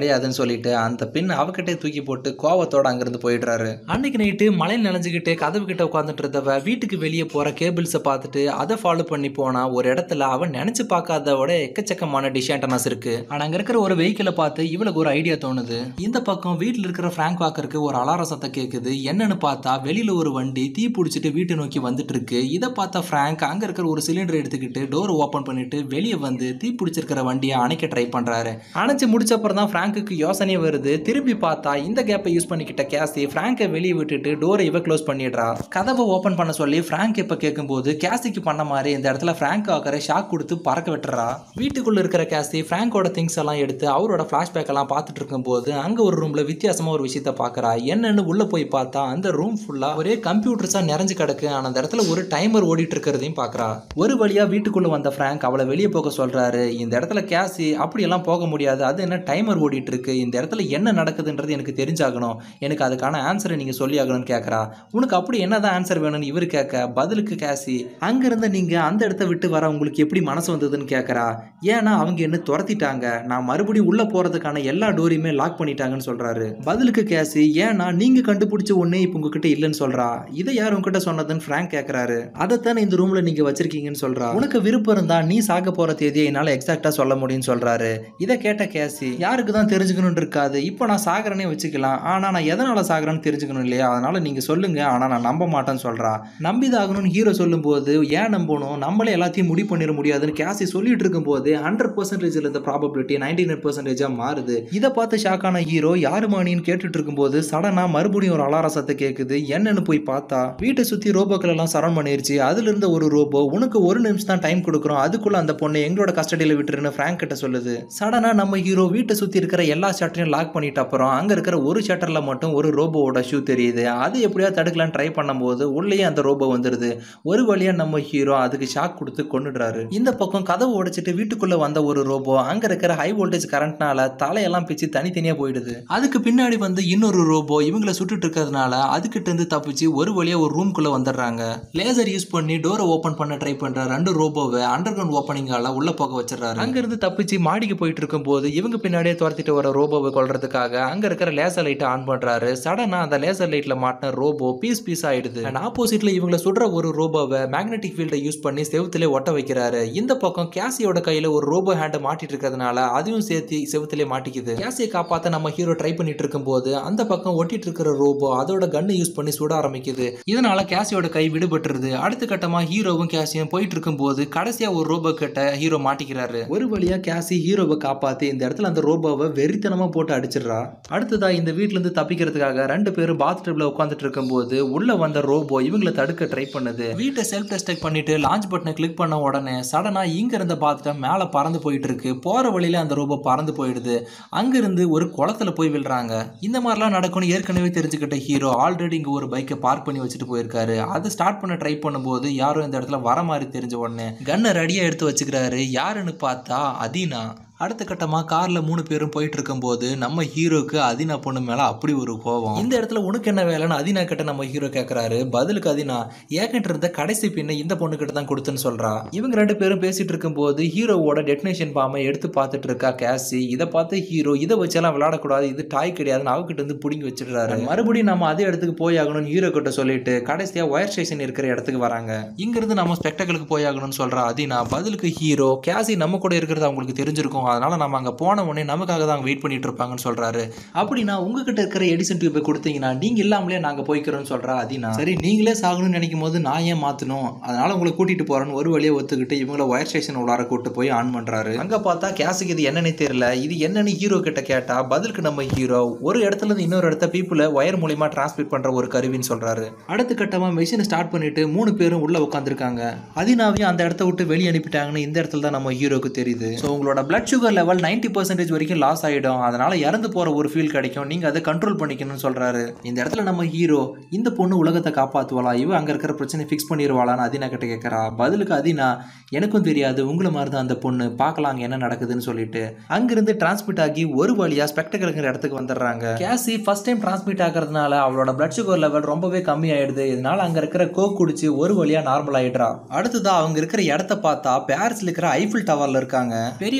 கிடையாதுன்னு சொல்லிட்டு அந்த பின் அவகிட்டே தூக்கி போட்டு கோவத்தோட அங்கிருந்து போயிடுறாரு அன்னைக்கு நைட்டு மழையில் நினைஞ்சுக்கிட்டு கதவு கிட்ட உட்காந்துட்டு இருந்தவ வீட்டுக்கு வெளியே போற கேபிள்ஸை பார்த்துட்டு அதை ஃபாலோ பண்ணி போனா ஒரு இடத்துல அவன் நினைச்சு பார்க்காத விட எக்கச்சக்கமான டிஷாண்டனஸ் இருக்கு ஆனா அங்க இருக்கிற ஒரு வெஹிக்கிளை பார்த்து இவளுக்கு ஒரு ஐடியா தோணுது இந்த பக்கம் வீட்டில் இருக்கிற ஃப்ராங்க் வாக்கருக்கு ஒரு அலார சத்தம் கேட்குது என்னன்னு பார்த்தா வெளியில ஒரு வண்டி தீ பிடிச்சிட்டு வீட்டை நோக்கி வந்துட்டு இருக்கு இதை பார்த்தா ஃப்ராங்க் அங்க இருக்கிற ஒரு சிலிண்டர் எடுத்துக்கிட்டு டோர் ஓபன் பண்ணிட்டு வெளியே வந்து தீ பிடிச்சிருக்கிற வண்டியை அணைக்க ட்ரை பண்றாரு அணைச்சு முடிச்ச அப்புறம் தான் ஃப்ராங்குக்கு யோசனையே வருது திரும்பி பார்த்தா இந்த கேப்பை யூஸ் பண்ணிக்கிட்ட கேசி ஃப்ராங்கை வெளியே விட்டுட்டு டோரை இவ க்ளோஸ் பண்ணிடுறா கதவை ஓபன் பண்ண சொல்லி ஃப்ராங்க் இப்ப கேட்கும்போது கேசிக்கு பண்ண மாதிரி இந்த இடத்துல ஃப்ராங்க் ஆக்கரை ஷாக் கொடுத்து பறக்க விட்டுறா வீட்டுக்குள்ள இருக்கிற கேசி ஃப்ராங்கோட திங்ஸ் எல்லாம் எடுத்து அவரோட ஃபிளாஷ்பேக் எல்லாம் பார்த்துட்டு இருக்கும்போது அங்க ஒரு ரூம்ல வித்தியாசமா ஒரு விஷயத்த பாக்குறா என்னன்னு உள்ள போய் பார்த்தா அந்த ரூம் ஃபுல்லா ஒரே கம்ப்யூட்டர்ஸா நிறைஞ்சு கிடக்கு ஆனா அந்த இடத்துல ஒரு டைமர் ஓடிட்டு இருக்கிறதையும் பாக்குறா ஒரு வழியா வீட்டுக்குள்ள வந்த ஃப்ராங்க் அவளை வெளியே போக சொல்றாரு இந்த இடத்துல கேசி அப்படியெல்லாம் போக முடியாது அது என்ன டைமர் ஓடிட்டு இருக்கு இந்த இடத்துல என்ன நடக்குதுன்றது எனக்கு தெரிஞ்சாகணும் எனக்கு அதுக்கான ஆன்சரை நீங்க சொல்லி ஆகணும்னு கேட்கறா உனக்கு அப்படி என்னதான் ஆன்சர் வேணும்னு இவர் கேட்க பதிலுக்கு கேசி அங்கிருந்து நீங்க அந்த இடத்த விட்டு வர உங்களுக்கு எப்படி மனசு வந்ததுன்னு கேட்கறா ஏன்னா அவங்க என்ன துரத்திட்டாங்க நான் மறுபடியும் உள்ள போறதுக்கான எல்லா டோரையுமே லாக் பண்ணிட்டாங்கன்னு சொல்றாரு பதிலுக்கு கேசி ஏன்னா நீங்க கண்டுபிடிச்ச ஒண்ணே இப்போ உங்ககிட்ட இல்லைன்னு சொல்றா இதை யார் உங்ககிட்ட சொன்னதுன்னு ஃப்ராங்க் கேட்கறாரு அதைத்தானே இந்த ரூம்ல நீங்க வச்சிருக்கீங்கன்னு சொல்றா உனக்கு விருப்பம் இருந்தா நீ சாக போற தேதியை என்னால எக்ஸாக்டா சொல்ல முடியும்னு சொல்றாரு இதை கேட்ட கேசி யாருக்கு தான் தெரிஞ்சுக்கணும்னு இருக்காது இப்போ நான் சாகிறேனே வச்சுக்கலாம் ஆனா நான் எதனால சாகிறேன்னு தெரிஞ்சுக்கணும் இல்லையா அதனால நீங்க சொல்லுங்க ஆனா நான் நம்ப மாட்டேன்னு சொல்றா நம்பிதாகணும்னு ஹீரோ சொல்லும்போது ஏன் நம்பணும் நம்மளே எல்லாத்தையும் முடிவு பண்ணிட முடியாதுன்னு கேசி சொல்லிட்டு இருக்கும்போது ஹண்ட்ரட் பர்சன்டேஜ்ல இருந்த ப்ராபபிலிட்டி நைன்டி நைன் பர்சன்டேஜா மாறுது இதை பார்த்து ஷாக்கான ஹீரோ யாரு மானின்னு கேட்டுட்டு இருக்கும்போது சடனா மறுபடியும் ஒரு அலார சத்தம் கேட்குது என்னன்னு போய் பார்த்தா வீட்டை சுத்தி ரோபோக்கள் எல்லாம் சரண் பண்ணிருச்சு அதுல இருந்த ஒரு ரோபோ உனக்கு ஒரு நிமிஷம் தான் டைம் கொடுக்குறோம் அதுக்குள்ள அந்த பொண்ணை எங்களோட கஸ்டடியில விட்டுருன்னு ஃப்ராங்க் கிட்ட சொல்லுது சடனா நம்ம ஹீரோ வீட்டை சுத்தி இருக்கிற எல்லா ஷட்டரையும் லாக் பண்ணிட்ட அப்புறம் அங்க இருக்கிற ஒரு ஷட்டர்ல மட்டும் ஒரு ரோபோவோட ஷூ தெரியுது அது எப்படியா தடுக்கலாம்னு ட்ரை பண்ணும்போது உள்ளேயே அந்த ரோபோ வந்துருது ஒரு வழியா நம்ம ஹீரோ அதுக்கு ஷாக் கொடுத்து கொன்னுடுறாரு இந்த பக்கம் கதவு உடைச்சிட்டு வீட்டுக்குள்ள வந்த ஒரு ரோபோ அங்க இருக்கிற ஹை வோல்டேஜ் கரண்ட்னால தலையெல்லாம் பிச்சு தனித்தனியா போயிடுது அதுக்கு பின்னாடி வந்து இன்னொரு ரோபோ இவங்களை சுட்டுட்டு இருக்கிறதுனால அதுகிட்ட இருந்து தப்பிச்சு ஒரு வழியா ஒரு ரூம்குள்ள வந்துடுறாங்க லேசர் யூஸ் பண்ணி டோரை ஓபன் பண்ண ட்ரை பண்ற ரெண்டு ரோபோவை அண்டர் கிரவுண்ட் ஓப்பனிங்கால உள்ள போக வச்சிடறாரு அங்க இருந்து தப்பிச்சு மாடிக்கு போயிட்டு இருக்கும்போது இவங்க பின்னாடியே துரத்திட்டு வர ரோபோவை கொல்றதுக்காக அங்க இருக்கிற லேசர் லைட்டை ஆன் பண்றாரு சடனா அந்த லேசர் லைட்ல மாட்டின ரோபோ பீஸ் பீஸ் ஆயிடுது அண்ட் ஆப்போசிட்ல இவங்களை சுடுற ஒரு ரோபோவை மேக்னெட்டிக் ஃபீல்டை யூஸ் பண்ணி செவுத்திலே ஒட்ட வைக்கிறாரு இந்த பக்கம் கேசியோட கையில ஒரு ரோபோ ஹேண்டை மாட்டிட்டு இருக்கிறதுனால அதையும் சேர்த்து செவுத்திலே மாட்டிக்குது கேசியை காப்பாத்த நம்ம ஹீரோ ட்ரை பண்ணிட்டு இருக்கும்போது அந்த பக்கம் ஒட்டிட்டு இருக்கிற ரோபோ அதோட கன்னை யூஸ் பண்ணி சுட ஆரம்பிக்குது இதனால கேசியோட கை விடுபட்டுருது அடுத்த கட்டமா ஹீரோவும் கேசியும் போயிட்டு இருக்கும்போது கடைசியா ஒரு ரோபோ கிட்ட ஹீரோ மாட்டிக்கிறாரு ஒரு வழியா கேசி ஹீரோவை காப்பாத்தி இந்த இடத்துல அந்த ரோபோவை வெறித்தனமா போட்டு அடிச்சிடுறா அடுத்ததா இந்த வீட்ல இருந்து தப்பிக்கிறதுக்காக ரெண்டு பேரும் பாத் டப்ல உட்காந்துட்டு இருக்கும்போது உள்ள வந்த ரோபோ இவங்களை தடுக்க ட்ரை பண்ணுது வீட்டை செல்ஃப் டெஸ்டெக்ட் பண்ணிட்டு லான்ச் பட்டனை கிளிக் பண்ண உடனே சடனா இங்க இருந்த பாத்டம் மேல பறந்து போயிட்டு இருக்கு போற வழியில அந்த ரோபோ பறந்து போயிடுது அங்கிருந்து ஒரு குளத்துல போய் விழுறாங்க இந்த மாதிரிலாம் நடக்கும்னு ஏற்கனவே தெரிஞ்சுக்கிட்ட ஹீரோ ஆல்ரெடி இங்க ஒரு பைக்கை பார்க் பண்ணி வச்சுட்டு போயிருக்காரு அதை ஸ்டார்ட் பண்ண ட்ரை பண்ணும்போது யாரும் இந்த இடத்துல வர மாதிரி தெரிஞ்ச உடனே கன்னை ரெடியா எடுத்து வச்சுக்கிறாரு யாருன்னு பார்த்தா அதீனா அடுத்த கட்டமா கார்ல மூணு பேரும் போயிட்டு இருக்கும்போது நம்ம ஹீரோக்கு அதினா பொண்ணு மேல அப்படி ஒரு கோவம் இந்த இடத்துல உனக்கு என்ன வேலைன்னு அதினா கிட்ட நம்ம ஹீரோ கேக்குறாரு பதிலுக்கு அதினா ஏகிட்ட இருந்த கடைசி பின்ன இந்த பொண்ணு கிட்ட தான் கொடுத்துன்னு சொல்றா இவங்க ரெண்டு பேரும் பேசிட்டு இருக்கும்போது ஹீரோவோட டெட்டினேஷன் பாமை எடுத்து பார்த்துட்டு இருக்கா கேசி இதை பார்த்து ஹீரோ இதை வச்செல்லாம் விளையாடக்கூடாது இது டாய் கிடையாதுன்னு அவகிட்ட இருந்து பிடிங்கி வச்சிடுறாரு மறுபடியும் நம்ம அதே இடத்துக்கு போய் ஆகணும்னு ஹீரோ கிட்ட சொல்லிட்டு கடைசியா ஒயர் ஸ்டேஷன் இருக்கிற இடத்துக்கு வராங்க இங்க இருந்து நம்ம ஸ்பெக்டக்கலுக்கு போய் ஆகணும்னு சொல்றா அதினா பதிலுக்கு ஹீரோ கேசி நம்ம கூட இருக்கிறது அவங்களுக்கு தெரிஞ்சிருக்கும் அதனால நம்ம அங்கே போன உடனே நமக்காக தான் அவங்க வெயிட் பண்ணிட்டு இருப்பாங்கன்னு சொல்றாரு அப்படின்னா உங்ககிட்ட இருக்கிற எடிசன் டியூபை கொடுத்தீங்கன்னா நீங்க இல்லாமலே நாங்க போய்க்கிறோம்னு சொல்றா அதினா சரி நீங்களே சாகணும்னு நினைக்கும் போது நான் ஏன் மாத்தணும் அதனால உங்களை கூட்டிட்டு போறேன்னு ஒரு வழியை ஒத்துக்கிட்டு இவங்கள ஒயர் ஸ்டேஷன் உள்ளார கூட்டு போய் ஆன் பண்றாரு அங்க பார்த்தா கேஸுக்கு இது என்னன்னே தெரியல இது என்னன்னு ஹீரோ கிட்ட கேட்டா பதிலுக்கு நம்ம ஹீரோ ஒரு இடத்துல இருந்து இன்னொரு இடத்த பீப்புளை ஒயர் மூலியமா டிரான்ஸ்மிட் பண்ற ஒரு கருவின்னு சொல்றாரு அடுத்த கட்டமா மெஷினை ஸ்டார்ட் பண்ணிட்டு மூணு பேரும் உள்ள உட்காந்துருக்காங்க அதினாவையும் அந்த இடத்த விட்டு வெளியே அனுப்பிட்டாங்கன்னு இந்த இடத்துல தான் நம்ம ஹீரோக்கு தெரியுது ஸோ உங்களோட blood sugar level ninety percentage வரைக்கும் லாஸ் ஆகிடும் அதனால இறந்து போற ஒரு ஃபீல் கிடைக்கும் நீங்க அதை கண்ட்ரோல் பண்ணிக்கணும்னு சொல்றாரு இந்த இடத்துல நம்ம ஹீரோ இந்த பொண்ணு உலகத்தை காப்பாத்துவாளா இவ அங்க இருக்கிற பிரச்சனை ஃபிக்ஸ் பண்ணிடுவாளான்னு அதினா கிட்ட கேட்கறா பதிலுக்கு அதினா எனக்கும் தெரியாது உங்களை மாதிரி தான் அந்த பொண்ணு பார்க்கலாம் அங்க என்ன நடக்குதுன்னு சொல்லிட்டு அங்கிருந்து டிரான்ஸ்மிட் ஆகி ஒரு வழியா ஸ்பெக்டக்கலுங்கிற இடத்துக்கு வந்துடுறாங்க கேசி ஃபர்ஸ்ட் டைம் டிரான்ஸ்மிட் ஆகிறதுனால அவளோட பிளட் சுகர் லெவல் ரொம்பவே கம்மி ஆயிடுது இதனால அங்க இருக்கிற கோக் குடிச்சு ஒரு வழியா நார்மல் ஆயிடுறா அடுத்ததா அவங்க இருக்கிற இடத்த பார்த்தா பாரிஸ்ல இருக்கிற ஐஃபில் டவர்ல இருக்காங்க பெரிய பெரிய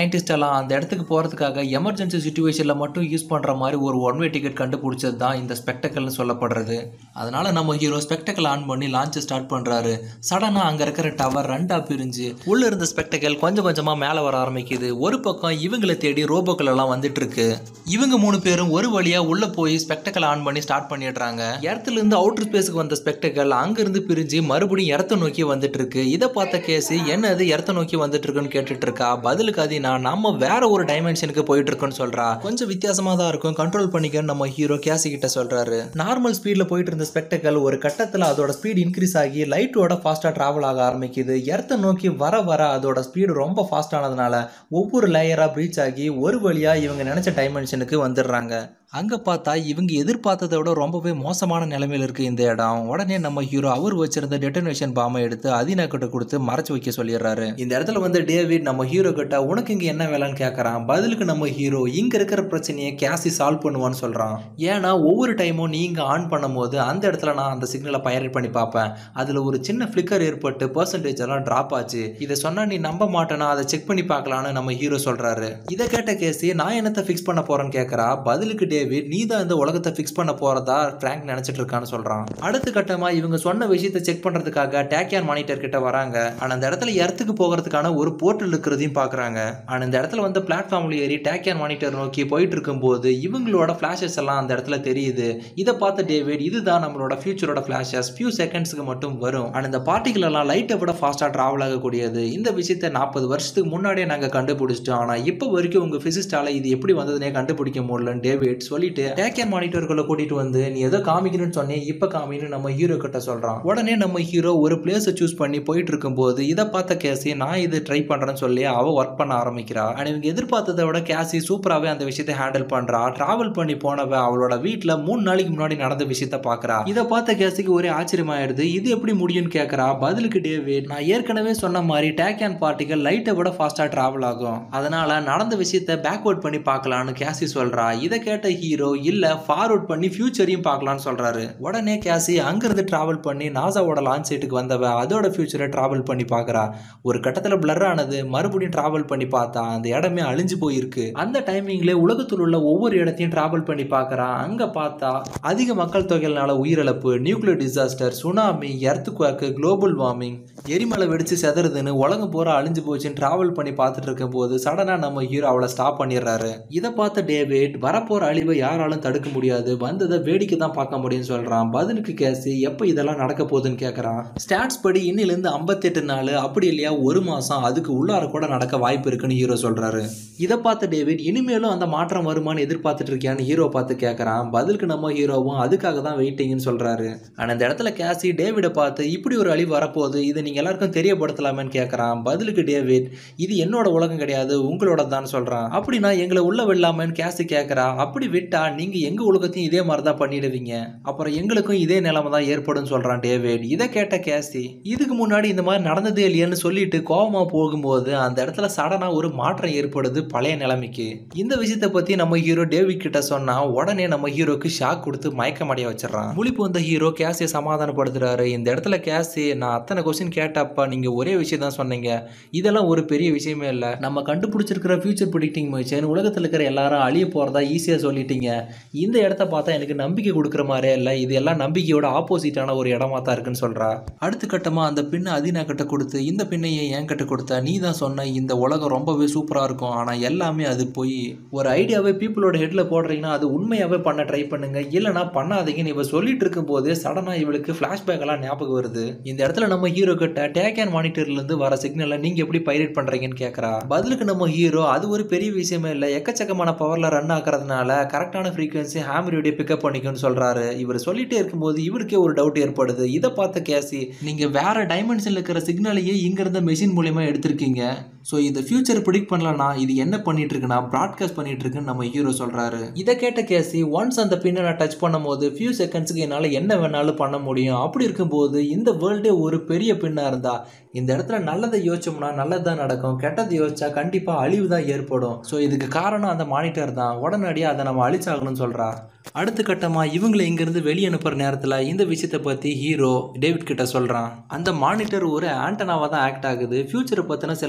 சயின்டிஸ்ட் எல்லாம் அந்த இடத்துக்கு போகிறதுக்காக எமர்ஜென்சி சுச்சுவேஷனில் மட்டும் யூஸ் பண்ணுற மாதிரி ஒரு ஒன் வே டிக்கெட் கண்டுபிடிச்சது தான் இந்த ஸ்பெக்டக்கல்னு சொல்லப்படுறது அதனால நம்ம ஹீரோ ஸ்பெக்டக்கல் ஆன் பண்ணி லான்ச் ஸ்டார்ட் பண்ணுறாரு சடனாக அங்கே இருக்கிற டவர் ரெண்டாக பிரிஞ்சு உள்ளே இருந்த ஸ்பெக்டக்கல் கொஞ்சம் கொஞ்சமாக மேலே வர ஆரம்பிக்குது ஒரு பக்கம் இவங்களை தேடி ரோபோக்கள் எல்லாம் வந்துட்டு இருக்கு இவங்க மூணு பேரும் ஒரு வழியாக உள்ளே போய் ஸ்பெக்டக்கல் ஆன் பண்ணி ஸ்டார்ட் பண்ணிடுறாங்க இடத்துல இருந்து அவுட்டர் ஸ்பேஸுக்கு வந்த ஸ்பெக்டக்கல் அங்கிருந்து பிரிஞ்சு மறுபடியும் இடத்த நோக்கி வந்துட்டு இருக்கு இதை பார்த்த கேசி என்னது இடத்த நோக்கி வந்துட்டு இருக்குன்னு கேட்டுட்டு இருக்கா பதிலுக்கு அதினா நம்ம வேற ஒரு டைமென்ஷனுக்கு போயிட்டு இருக்கோம்னு சொல்றா கொஞ்சம் வித்தியாசமா தான் இருக்கும் கண்ட்ரோல் பண்ணிக்கன்னு நம்ம ஹீரோ கேசி கிட்ட சொல்றாரு நார்மல் ஸ்பீட்ல போயிட்டு இருந்த ஸ்பெக்டக்கல் ஒரு கட்டத்துல அதோட ஸ்பீட் இன்க்ரீஸ் ஆகி லைட்டோட ஃபாஸ்டா டிராவல் ஆக ஆரம்பிக்குது எர்த்தை நோக்கி வர வர அதோட ஸ்பீடு ரொம்ப ஃபாஸ்ட் ஆனதுனால ஒவ்வொரு லேயரா பிரீச் ஆகி ஒரு வழியா இவங்க நினைச்ச டைமென்ஷனுக்கு வந்துடுறாங்க அங்கே பார்த்தா இவங்க எதிர்பார்த்ததை விட ரொம்பவே மோசமான நிலைமையில் இருக்குது இந்த இடம் உடனே நம்ம ஹீரோ அவர் வச்சிருந்த டெட்டனேஷன் பாமை எடுத்து அதினா கிட்ட கொடுத்து மறைச்சு வைக்க சொல்லிடுறாரு இந்த இடத்துல வந்து டேவிட் நம்ம ஹீரோ கிட்ட உனக்கு இங்கே என்ன வேலைன்னு கேட்குறான் பதிலுக்கு நம்ம ஹீரோ இங்கே இருக்கிற பிரச்சனையை கேசி சால்வ் பண்ணுவான்னு சொல்கிறான் ஏன்னா ஒவ்வொரு டைமும் நீங்கள் ஆன் பண்ணும்போது அந்த இடத்துல நான் அந்த சிக்னலை பைரேட் பண்ணி பார்ப்பேன் அதில் ஒரு சின்ன ஃப்ளிக்கர் ஏற்பட்டு பர்சன்டேஜ் எல்லாம் ட்ராப் ஆச்சு இதை சொன்னால் நீ நம்ப மாட்டேனா அதை செக் பண்ணி பார்க்கலான்னு நம்ம ஹீரோ சொல்கிறாரு இதை கேட்ட கேசி நான் என்னத்தை ஃபிக்ஸ் பண்ண போகிறேன்னு கேட்குறா பதிலுக்கு டேவிட் நீ தான் இந்த உலகத்தை ஃபிக்ஸ் பண்ண போறதா ஃப்ராங்க் நினைச்சிட்டு இருக்கான்னு சொல்றான் அடுத்த கட்டமா இவங்க சொன்ன விஷயத்தை செக் பண்றதுக்காக டேக்கியான் மானிட்டர் கிட்ட வராங்க ஆனா அந்த இடத்துல இடத்துக்கு போகிறதுக்கான ஒரு போர்ட்டல் இருக்கிறதையும் பாக்குறாங்க ஆனா இந்த இடத்துல வந்து பிளாட்ஃபார்ம்ல ஏறி டேக்கியான் மானிட்டர் நோக்கி போயிட்டு இருக்கும்போது இவங்களோட ஃபிளாஷஸ் எல்லாம் அந்த இடத்துல தெரியுது இதை பார்த்த டேவிட் இதுதான் நம்மளோட ஃபியூச்சரோட ஃபிளாஷஸ் ஃபியூ செகண்ட்ஸ்க்கு மட்டும் வரும் ஆனா இந்த பார்ட்டிகள் எல்லாம் லைட்டை விட ஃபாஸ்டா டிராவல் ஆகக்கூடியது இந்த விஷயத்தை நாற்பது வருஷத்துக்கு முன்னாடியே நாங்க கண்டுபிடிச்சிட்டோம் ஆனா இப்போ வரைக்கும் உங்க பிசிஸ்டால இது எப்படி வந்ததுனே கண்டுபிடிக்க முடியலன்னு டேவிட் சொல்லிட்டு டேக்கேர் மானிட்டர்களை கூட்டிட்டு வந்து நீ ஏதோ காமிக்கணும்னு சொன்னேன் இப்ப காமின்னு நம்ம ஹீரோ கிட்ட சொல்றான் உடனே நம்ம ஹீரோ ஒரு பிளேஸை சூஸ் பண்ணி போயிட்டு இருக்கும்போது இதை பார்த்த கேசி நான் இது ட்ரை பண்றேன்னு சொல்லி அவ ஒர்க் பண்ண ஆரம்பிக்கிறா அண்ட் இவங்க எதிர்பார்த்ததை விட கேசி சூப்பராகவே அந்த விஷயத்தை ஹேண்டில் பண்றா டிராவல் பண்ணி போனவ அவளோட வீட்டில் மூணு நாளைக்கு முன்னாடி நடந்த விஷயத்த பாக்குறா இதை பார்த்த கேசிக்கு ஒரே ஆச்சரியமாயிடுது இது எப்படி முடியும்னு கேட்கறா பதிலுக்கு டேவிட் நான் ஏற்கனவே சொன்ன மாதிரி டேக் அண்ட் பார்ட்டிகள் லைட்டை விட ஃபாஸ்டா டிராவல் ஆகும் அதனால நடந்த விஷயத்த பேக்வர்ட் பண்ணி பார்க்கலான்னு கேசி சொல்றா இதை கேட்ட ஹீரோ இல்ல ஃபார்வர்ட் பண்ணி ஃபியூச்சரையும் பார்க்கலாம்னு சொல்றாரு உடனே கேசி அங்கிருந்து டிராவல் பண்ணி நாசாவோட லான்ச் சைட்டுக்கு வந்தவ அதோட ஃபியூச்சரை டிராவல் பண்ணி பார்க்கறா ஒரு கட்டத்தில் பிளர் ஆனது மறுபடியும் டிராவல் பண்ணி பார்த்தா அந்த இடமே அழிஞ்சு போயிருக்கு அந்த டைமிங்ல உலகத்தில் உள்ள ஒவ்வொரு இடத்தையும் டிராவல் பண்ணி பார்க்கறா அங்க பார்த்தா அதிக மக்கள் தொகையினால உயிரிழப்பு nuclear disaster tsunami earthquake global warming எரிமலை வெடிச்சு செதறுதுன்னு உலகம் பூரா அழிஞ்சு போச்சுன்னு டிராவல் பண்ணி பார்த்துட்டு இருக்கும் போது சடனா நம்ம ஹீரோ அவளை ஸ்டாப் பண்ணிடுறாரு இதை பார்த்த டேவிட் வரப்போற அழிவை யாராலும் தடுக்க முடியாது வந்ததை வேடிக்கை தான் பார்க்க முடியும்னு சொல்றான் பதிலுக்கு கேசி எப்போ இதெல்லாம் நடக்க போகுதுன்னு கேட்கறான் ஸ்டாட்ஸ் படி இன்னிலேருந்து ஐம்பத்தெட்டு நாள் அப்படி இல்லையா ஒரு மாசம் அதுக்கு உள்ளார கூட நடக்க வாய்ப்பு இருக்குன்னு ஹீரோ சொல்றாரு இதை பார்த்த டேவிட் இனிமேலும் அந்த மாற்றம் வருமானு எதிர்பார்த்துட்டு இருக்கியான்னு ஹீரோ பார்த்து கேட்கறான் பதிலுக்கு நம்ம ஹீரோவும் அதுக்காக தான் வெயிட்டிங்னு சொல்றாரு ஆனா இந்த இடத்துல கேசி டேவிடை பார்த்து இப்படி ஒரு அழிவு வரப்போகுது இதை நீங்க எல்லாருக்கும் தெரியப்படுத்தலாமேன்னு கேட்கறான் பதிலுக்கு டேவிட் இது என்னோட உலகம் கிடையாது உங்களோட தான் சொல்றான் அப்படின்னா எங்களை உள்ள விடலாமேன்னு கேசி கேட்கறா அப்படி விட்டா நீங்க எங்க உலகத்தையும் இதே மாதிரி தான் பண்ணிடுவீங்க அப்புறம் எங்களுக்கும் இதே நிலைமை தான் ஏற்படும் சொல்றான் டேவிட் இதை கேட்ட கேசி இதுக்கு முன்னாடி இந்த மாதிரி நடந்ததே இல்லையேன்னு சொல்லிட்டு கோவமா போகும்போது அந்த இடத்துல சடனா ஒரு மாற்றம் ஏற்படுது பழைய நிலைமைக்கு இந்த விஷயத்தை பத்தி நம்ம ஹீரோ டேவிட் கிட்ட சொன்னா உடனே நம்ம ஹீரோக்கு ஷாக் கொடுத்து மயக்கமடைய வச்சிடறான் முழிப்பு வந்த ஹீரோ கேசியை சமாதானப்படுத்துறாரு இந்த இடத்துல கேசி நான் அத்தனை கொஸ்டின் கேட்டப்ப நீங்க ஒரே விஷயம் தான் சொன்னீங்க இதெல்லாம் ஒரு பெரிய விஷயமே இல்லை நம்ம கண்டுபிடிச்சிருக்கிற ஃபியூச்சர் ப்ரிடிக்டிங் மிஷின் உலகத்தில் இருக்கிற எல்லாரும் அழிய போறதா ஈஸியாக சொல்லிட்டீங்க இந்த இடத்த பார்த்தா எனக்கு நம்பிக்கை கொடுக்குற மாதிரியே இல்லை இது எல்லாம் நம்பிக்கையோட ஆப்போசிட்டான ஒரு இடமா தான் இருக்குன்னு சொல்றா அடுத்த கட்டமா அந்த பின்னை அதினா கிட்ட கொடுத்து இந்த பின்னையை என் கிட்ட கொடுத்தா நீ தான் சொன்ன இந்த உலகம் ரொம்பவே சூப்பராக இருக்கும் ஆனால் எல்லாமே அது போய் ஒரு ஐடியாவே பீப்புளோட ஹெட்ல போடுறீங்கன்னா அது உண்மையாவே பண்ண ட்ரை பண்ணுங்க இல்லைனா பண்ணாதீங்கன்னு இவ சொல்லிட்டு இருக்கும் போதே சடனாக இவளுக்கு ஃப்ளாஷ்பேக் எல்லாம் ஞாபகம் வருது இந்த இடத்துல நம்ம ஹீரோ கிட்ட டேக் அண்ட் மானிட்டர்ல இருந்து வர சிக்னலை நீங்க எப்படி பைரேட் பண்றீங்கன்னு கேட்கறா பதிலுக்கு நம்ம ஹீரோ அது ஒரு பெரிய விஷயமே இல்லை எக்கச்சக்கமான பவர்ல ரன் ஆக்குறதுனால கரெக்டான ஃப்ரீக்வன்சி ஹேமரியோடைய பிக்கப் பண்ணிக்கும்னு சொல்றாரு இவர் சொல்லிட்டே இருக்கும்போது இவருக்கே ஒரு டவுட் ஏற்படுது இதை பார்த்த கேசி நீங்க வேற டைமென்ஷன்ல இருக்கிற சிக்னலையே இங்க இருந்த மெஷின் மூலியமா எடுத்திருக்கீங்க ஸோ இந்த ஃபியூச்சர் ப்ரிடிக்ட் பண்ணலனா இது என்ன பண்ணிட்டு இருக்குன்னா ப்ராட்காஸ்ட் பண்ணிட்டு இருக்குன்னு நம்ம ஹீரோ சொல்றாரு இதை கேட்ட கேசி ஒன்ஸ் அந்த பின்னை நான் டச் பண்ணும்போது ஃபியூ செகண்ட்ஸ்க்கு என்னால் என்ன வேணாலும் பண்ண முடியும் அப்படி இருக்கும்போது இந்த வேர்ல்டே ஒரு பெரிய பின்னா இருந்தா இந்த இடத்துல நல்லதை யோசிச்சோம்னா நல்லது தான் நடக்கும் கெட்டதை யோசிச்சா கண்டிப்பாக அழிவு தான் ஏற்படும் ஸோ இதுக்கு காரணம் அந்த மானிட்டர் தான் உடனடியாக அதை நம்ம அழிச்சாகணும்னு சொல்றா அடுத்த கட்டமாக இவங்களை இங்கேருந்து வெளியே அனுப்புகிற நேரத்தில் இந்த விஷயத்தை பற்றி ஹீரோ டேவிட் கிட்ட சொல்கிறான் அந்த மானிட்டர் ஒரு ஆண்டனாவாக தான் ஆக்ட் ஆகுது ஃபியூச்சரை பற்றின சில பாசிபிள்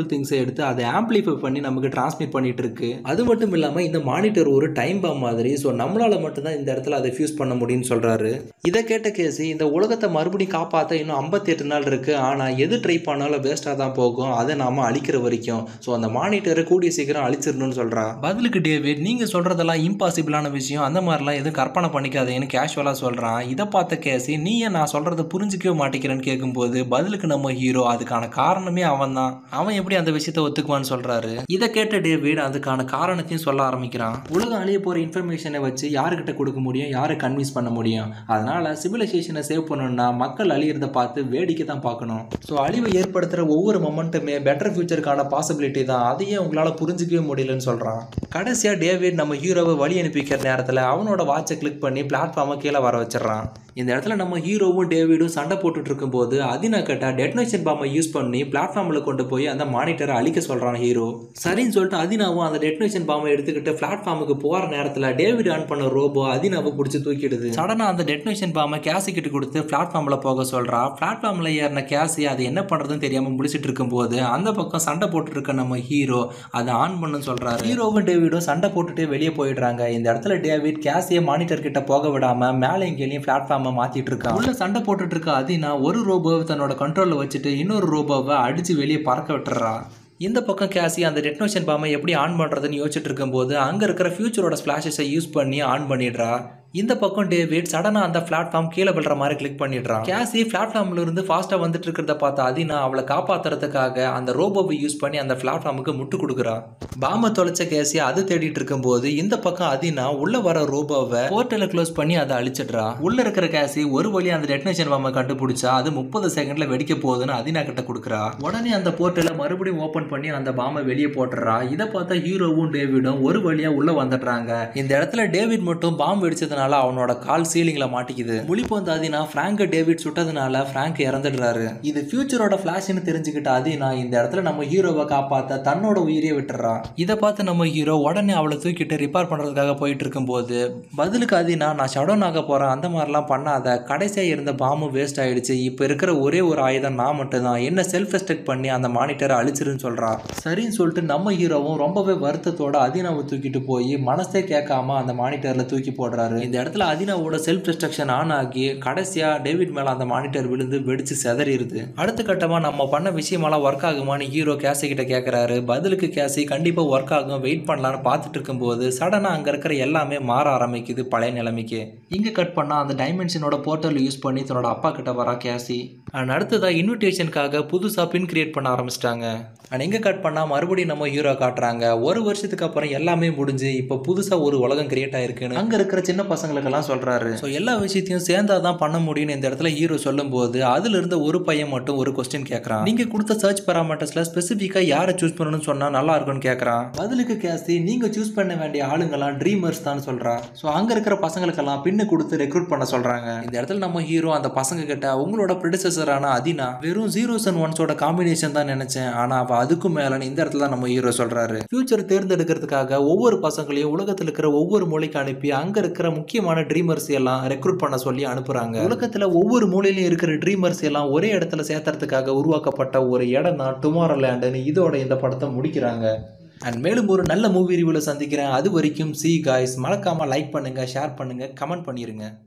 பவர்ஃபுல் திங்ஸை எடுத்து அதை ஆம்பிளிஃபை பண்ணி நமக்கு டிரான்ஸ்மிட் பண்ணிட்டு இருக்கு அது மட்டும் இல்லாமல் இந்த மானிட்டர் ஒரு டைம் பாம் மாதிரி ஸோ நம்மளால மட்டும்தான் இந்த இடத்துல அதை ஃபியூஸ் பண்ண முடியும்னு சொல்றாரு இதை கேட்ட கேசி இந்த உலகத்தை மறுபடியும் காப்பாற்ற இன்னும் ஐம்பத்தி எட்டு நாள் இருக்கு ஆனால் எது ட்ரை பண்ணாலும் வேஸ்ட்டாக தான் போகும் அதை நாம அழிக்கிற வரைக்கும் ஸோ அந்த மானிட்டரை கூடிய சீக்கிரம் அழிச்சிடணும்னு சொல்றா பதிலுக்கு டேவிட் நீங்க சொல்றதெல்லாம் இம்பாசிபிளான விஷயம் அந்த மாதிரிலாம் எதுவும் கற்பனை பண்ணிக்காதீங்கன்னு கேஷுவலாக சொல்றான் இதை பார்த்த கேசி நீ ஏன் நான் சொல்றதை புரிஞ்சுக்கவே மாட்டேங்கிறேன்னு கேட்கும்போது பதிலுக்கு நம்ம ஹீரோ அதுக்கான காரணமே அவன் தான் அவன் எப்படி அந்த விஷயத்தை ஒத்துக்குவான்னு சொல்றாரு இதை கேட்ட டேவிட் அதுக்கான காரணத்தையும் சொல்ல ஆரம்பிக்கிறான் உலகம் அழிய போற இன்ஃபர்மேஷனை வச்சு யாருக்கிட்ட கொடுக்க முடியும் யாரை கன்வின்ஸ் பண்ண முடியும் அதனால சிவிலைசேஷனை சேவ் பண்ணணும்னா மக்கள் அழியிறத பார்த்து வேடிக்கை தான் பார்க்கணும் ஸோ அழிவை ஏற்படுத்துற ஒவ்வொரு மொமெண்ட்டுமே பெட்டர் ஃபியூச்சருக்கான பாசிபிலிட்டி தான் அதையே உங்களால புரிஞ்சுக்கவே முடியலன்னு சொல்றான் கடைசியா டேவிட் நம்ம ஹீரோவை வழி அனுப்பிக்கிற நேரத்தில் அவனோட வாட்சை கிளிக் பண்ணி பிளாட்ஃபார்மை கீழே வர வச்சிடறான் இந்த இடத்துல நம்ம ஹீரோவும் டேவிடும் சண்டை போட்டுட்டு இருக்கும்போது அதினா கேட்டா டெட்னேஷன் பாம்பை யூஸ் பண்ணி பிளாட்ஃபார்மில் கொண்டு போய் அந்த மானிட்டரை அழிக்க சொல்றான் ஹீரோ சரின்னு சொல்லிட்டு அதினாவும் அந்த டெட்னேஷன் பாம்பை எடுத்துக்கிட்டு பிளாட்ஃபார்முக்கு போற நேரத்தில் டேவிட் ஆன் பண்ண ரோபோ அதினாவை பிடிச்சி தூக்கிடுது சடனா அந்த டெட்னேஷன் பாம்பை கேசி கிட்ட கொடுத்து பிளாட்ஃபார்மில் போக சொல்றா பிளாட்ஃபார்மில் ஏறின கேசி அது என்ன பண்றதுன்னு தெரியாம முடிச்சிட்டு இருக்கும்போது அந்த பக்கம் சண்டை போட்டுட்டு இருக்க நம்ம ஹீரோ அதை ஆன் பண்ணுன்னு சொல்றாரு ஹீரோவும் டேவிடும் சண்டை போட்டுட்டு வெளியே போயிடுறாங்க இந்த இடத்துல டேவிட் கேசியை மானிட்டர் கிட்ட போக விடாம மேலே எங்கேயும் பிளாட்ஃபார்மை மாத்திட்டு இருக்கான் உள்ள சண்டை போட்டுட்டு இருக்க அதினா ஒரு ரோபோவை தன்னோட கண்ட்ரோல்ல வச்சுட்டு இன்னொரு ரோபோவை அடிச்சு வெளியே பறக்க விட்டுறா இந்த பக்கம் கேசி அந்த டெட்னோஷன் பாம்பை எப்படி ஆன் பண்ணுறதுன்னு யோசிச்சுட்டு இருக்கும்போது அங்கே இருக்கிற ஃபியூச்சரோட ஸ்பிளாஷஸை யூஸ் பண்ணி ஆன் பண்ணிடுறா இந்த பக்கம் டேவிட் சடனாக அந்த பிளாட்ஃபார்ம் கீழே விழுற மாதிரி கிளிக் பண்ணிடுறான் கேசி பிளாட்ஃபார்ம்ல இருந்து ஃபாஸ்ட்டாக வந்துட்டு இருக்கிறத பார்த்து அதினா அவளை காப்பாத்துறதுக்காக அந்த ரோபோவை யூஸ் பண்ணி அந்த பிளாட்ஃபார்முக்கு முட்டு கொடுக்குறா பாம்பை தொலைச்ச கேசி அது தேடிட்டு இருக்கும்போது இந்த பக்கம் அதினா உள்ள வர ரோபோவை போர்ட்டலை க்ளோஸ் பண்ணி அதை அழிச்சிடுறா உள்ள இருக்கிற கேசி ஒரு வழி அந்த டெட்னேஷன் பாம்பை கண்டுபிடிச்சா அது முப்பது செகண்ட்ல வெடிக்க போகுதுன்னு அதினா கிட்ட கொடுக்குறா உடனே அந்த போர்ட்டலை மறுபடியும் ஓபன் பண்ணி அந்த பாம்பை வெளியே போட்டுறா இதை பார்த்தா ஹீரோவும் டேவிடும் ஒரு வழியா உள்ள வந்துடுறாங்க இந்த இடத்துல டேவிட் மட்டும் பாம்பு வெடிச்சதுனால அவனோட கால் சீலிங்ல மாட்டிக்குது முழிப்பு வந்த அதினா பிராங்க டேவிட் சுட்டதுனால பிராங்க் இறந்துடுறாரு இது ஃபியூச்சரோட ஃபிளாஷ்னு தெரிஞ்சுக்கிட்ட அதினா இந்த இடத்துல நம்ம ஹீரோவை காப்பாத்த தன்னோட உயிரியை விட்டுறா இதை பார்த்து நம்ம ஹீரோ உடனே அவளை தூக்கிட்டு ரிப்பேர் பண்றதுக்காக போயிட்டு இருக்கும்போது பதிலுக்கு அதினா நான் ஷடோன் ஆக போறேன் அந்த மாதிரிலாம் பண்ணாத கடைசியா இருந்த பாம்பு வேஸ்ட் ஆயிடுச்சு இப்போ இருக்கிற ஒரே ஒரு ஆயுதம் நான் மட்டும்தான் என்ன செல்ஃப் ரெஸ்ட்ரிக்ட் பண்ணி அந்த மானிட்டரை அழிச்சிருன்னு சொல்றா சரின்னு சொல்லிட்டு நம்ம ஹீரோவும் ரொம்பவே வருத்தத்தோட அதினாவை தூக்கிட்டு போய் மனசே கேட்காம அந்த மானிட்டர்ல தூக்கி போடுறாரு இந்த இடத்துல அதினாவோட செல்ஃப் டிஸ்ட்ரக்ஷன் ஆன் ஆகி கடைசியா டேவிட் மேல அந்த மானிட்டர் விழுந்து வெடிச்சு செதறிடுது அடுத்த கட்டமா நம்ம பண்ண விஷயமெல்லாம் ஒர்க் ஆகுமான்னு ஹீரோ கேசி கிட்ட கேட்கறாரு பதிலுக்கு கேசி கண்டிப்பா ஒர்க் ஆகும் வெயிட் பண்ணலான்னு பார்த்துட்டு இருக்கும்போது சடனா அங்க இருக்கிற எல்லாமே மாற ஆரம்பிக்குது பழைய நிலைமைக்கு இங்க கட் பண்ணா அந்த டைமென்ஷனோட போர்ட்டல் யூஸ் பண்ணி தன்னோட அப்பா கிட்ட வரா கேசி அண்ட் அடுத்ததா இன்விடேஷனுக்காக புதுசா பின் கிரியேட் பண்ண ஆரம்பிச்சிட்டாங்க அண்ட் எங்கே கட் பண்ணால் மறுபடியும் நம்ம ஹீரோ காட்டுறாங்க ஒரு வருஷத்துக்கு அப்புறம் எல்லாமே முடிஞ்சு இப்போ புதுசாக ஒரு உலகம் கிரியேட் ஆயிருக்குன்னு அங்கே இருக்கிற சின்ன பசங்களுக்கெல்லாம் சொல்கிறாரு ஸோ எல்லா விஷயத்தையும் சேர்ந்தா தான் பண்ண முடியும்னு இந்த இடத்துல ஹீரோ சொல்லும்போது அதுல இருந்த ஒரு பையன் மட்டும் ஒரு கொஸ்டின் கேட்குறான் நீங்கள் கொடுத்த சர்ச் பேராமீட்டர்ஸில் ஸ்பெசிஃபிக்காக யாரை சூஸ் பண்ணணும்னு சொன்னால் நல்லா இருக்கும்னு கேட்குறான் பதிலுக்கு கேசி நீங்கள் சூஸ் பண்ண வேண்டிய ஆளுங்கெல்லாம் ட்ரீமர்ஸ் தான் சொல்கிறா ஸோ அங்கே இருக்கிற பசங்களுக்கெல்லாம் பின்னு கொடுத்து ரெக்ரூட் பண்ண சொல்கிறாங்க இந்த இடத்துல நம்ம ஹீரோ அந்த பசங்க கிட்ட உங்களோட ப்ரிடிசஸரான அதினா வெறும் ஜீரோஸ் அண்ட் ஒன்ஸோட காம்பினேஷன் தான் நினைச்சேன் ஆனா அவ அதுக்கும் மேலன்னு இந்த இடத்துல தான் நம்ம ஹீரோ சொல்றாரு ஃபியூச்சர் தேர்ந்தெடுக்கிறதுக்காக ஒவ்வொரு பசங்களையும் உலகத்தில் இருக்கிற ஒவ்வொரு மூலைக்கு அனுப்பி அங்க இருக்கிற முக்கியமான ட்ரீமர்ஸ் எல்லாம் ரெக்ரூட் பண்ண சொல்லி அனுப்புறாங்க உலகத்துல ஒவ்வொரு மூலையிலும் இருக்கிற ட்ரீமர்ஸ் எல்லாம் ஒரே இடத்துல சேர்த்துறதுக்காக உருவாக்கப்பட்ட ஒரு இடம் தான் டுமாரோ லேண்டுன்னு இதோட இந்த படத்தை முடிக்கிறாங்க அண்ட் மேலும் ஒரு நல்ல மூவி ரிவ்யூவில் சந்திக்கிறேன் அது வரைக்கும் சி காய்ஸ் மறக்காம லைக் பண்ணுங்க ஷேர் பண்ணுங்க கமெண்ட் பண்ணிருங்க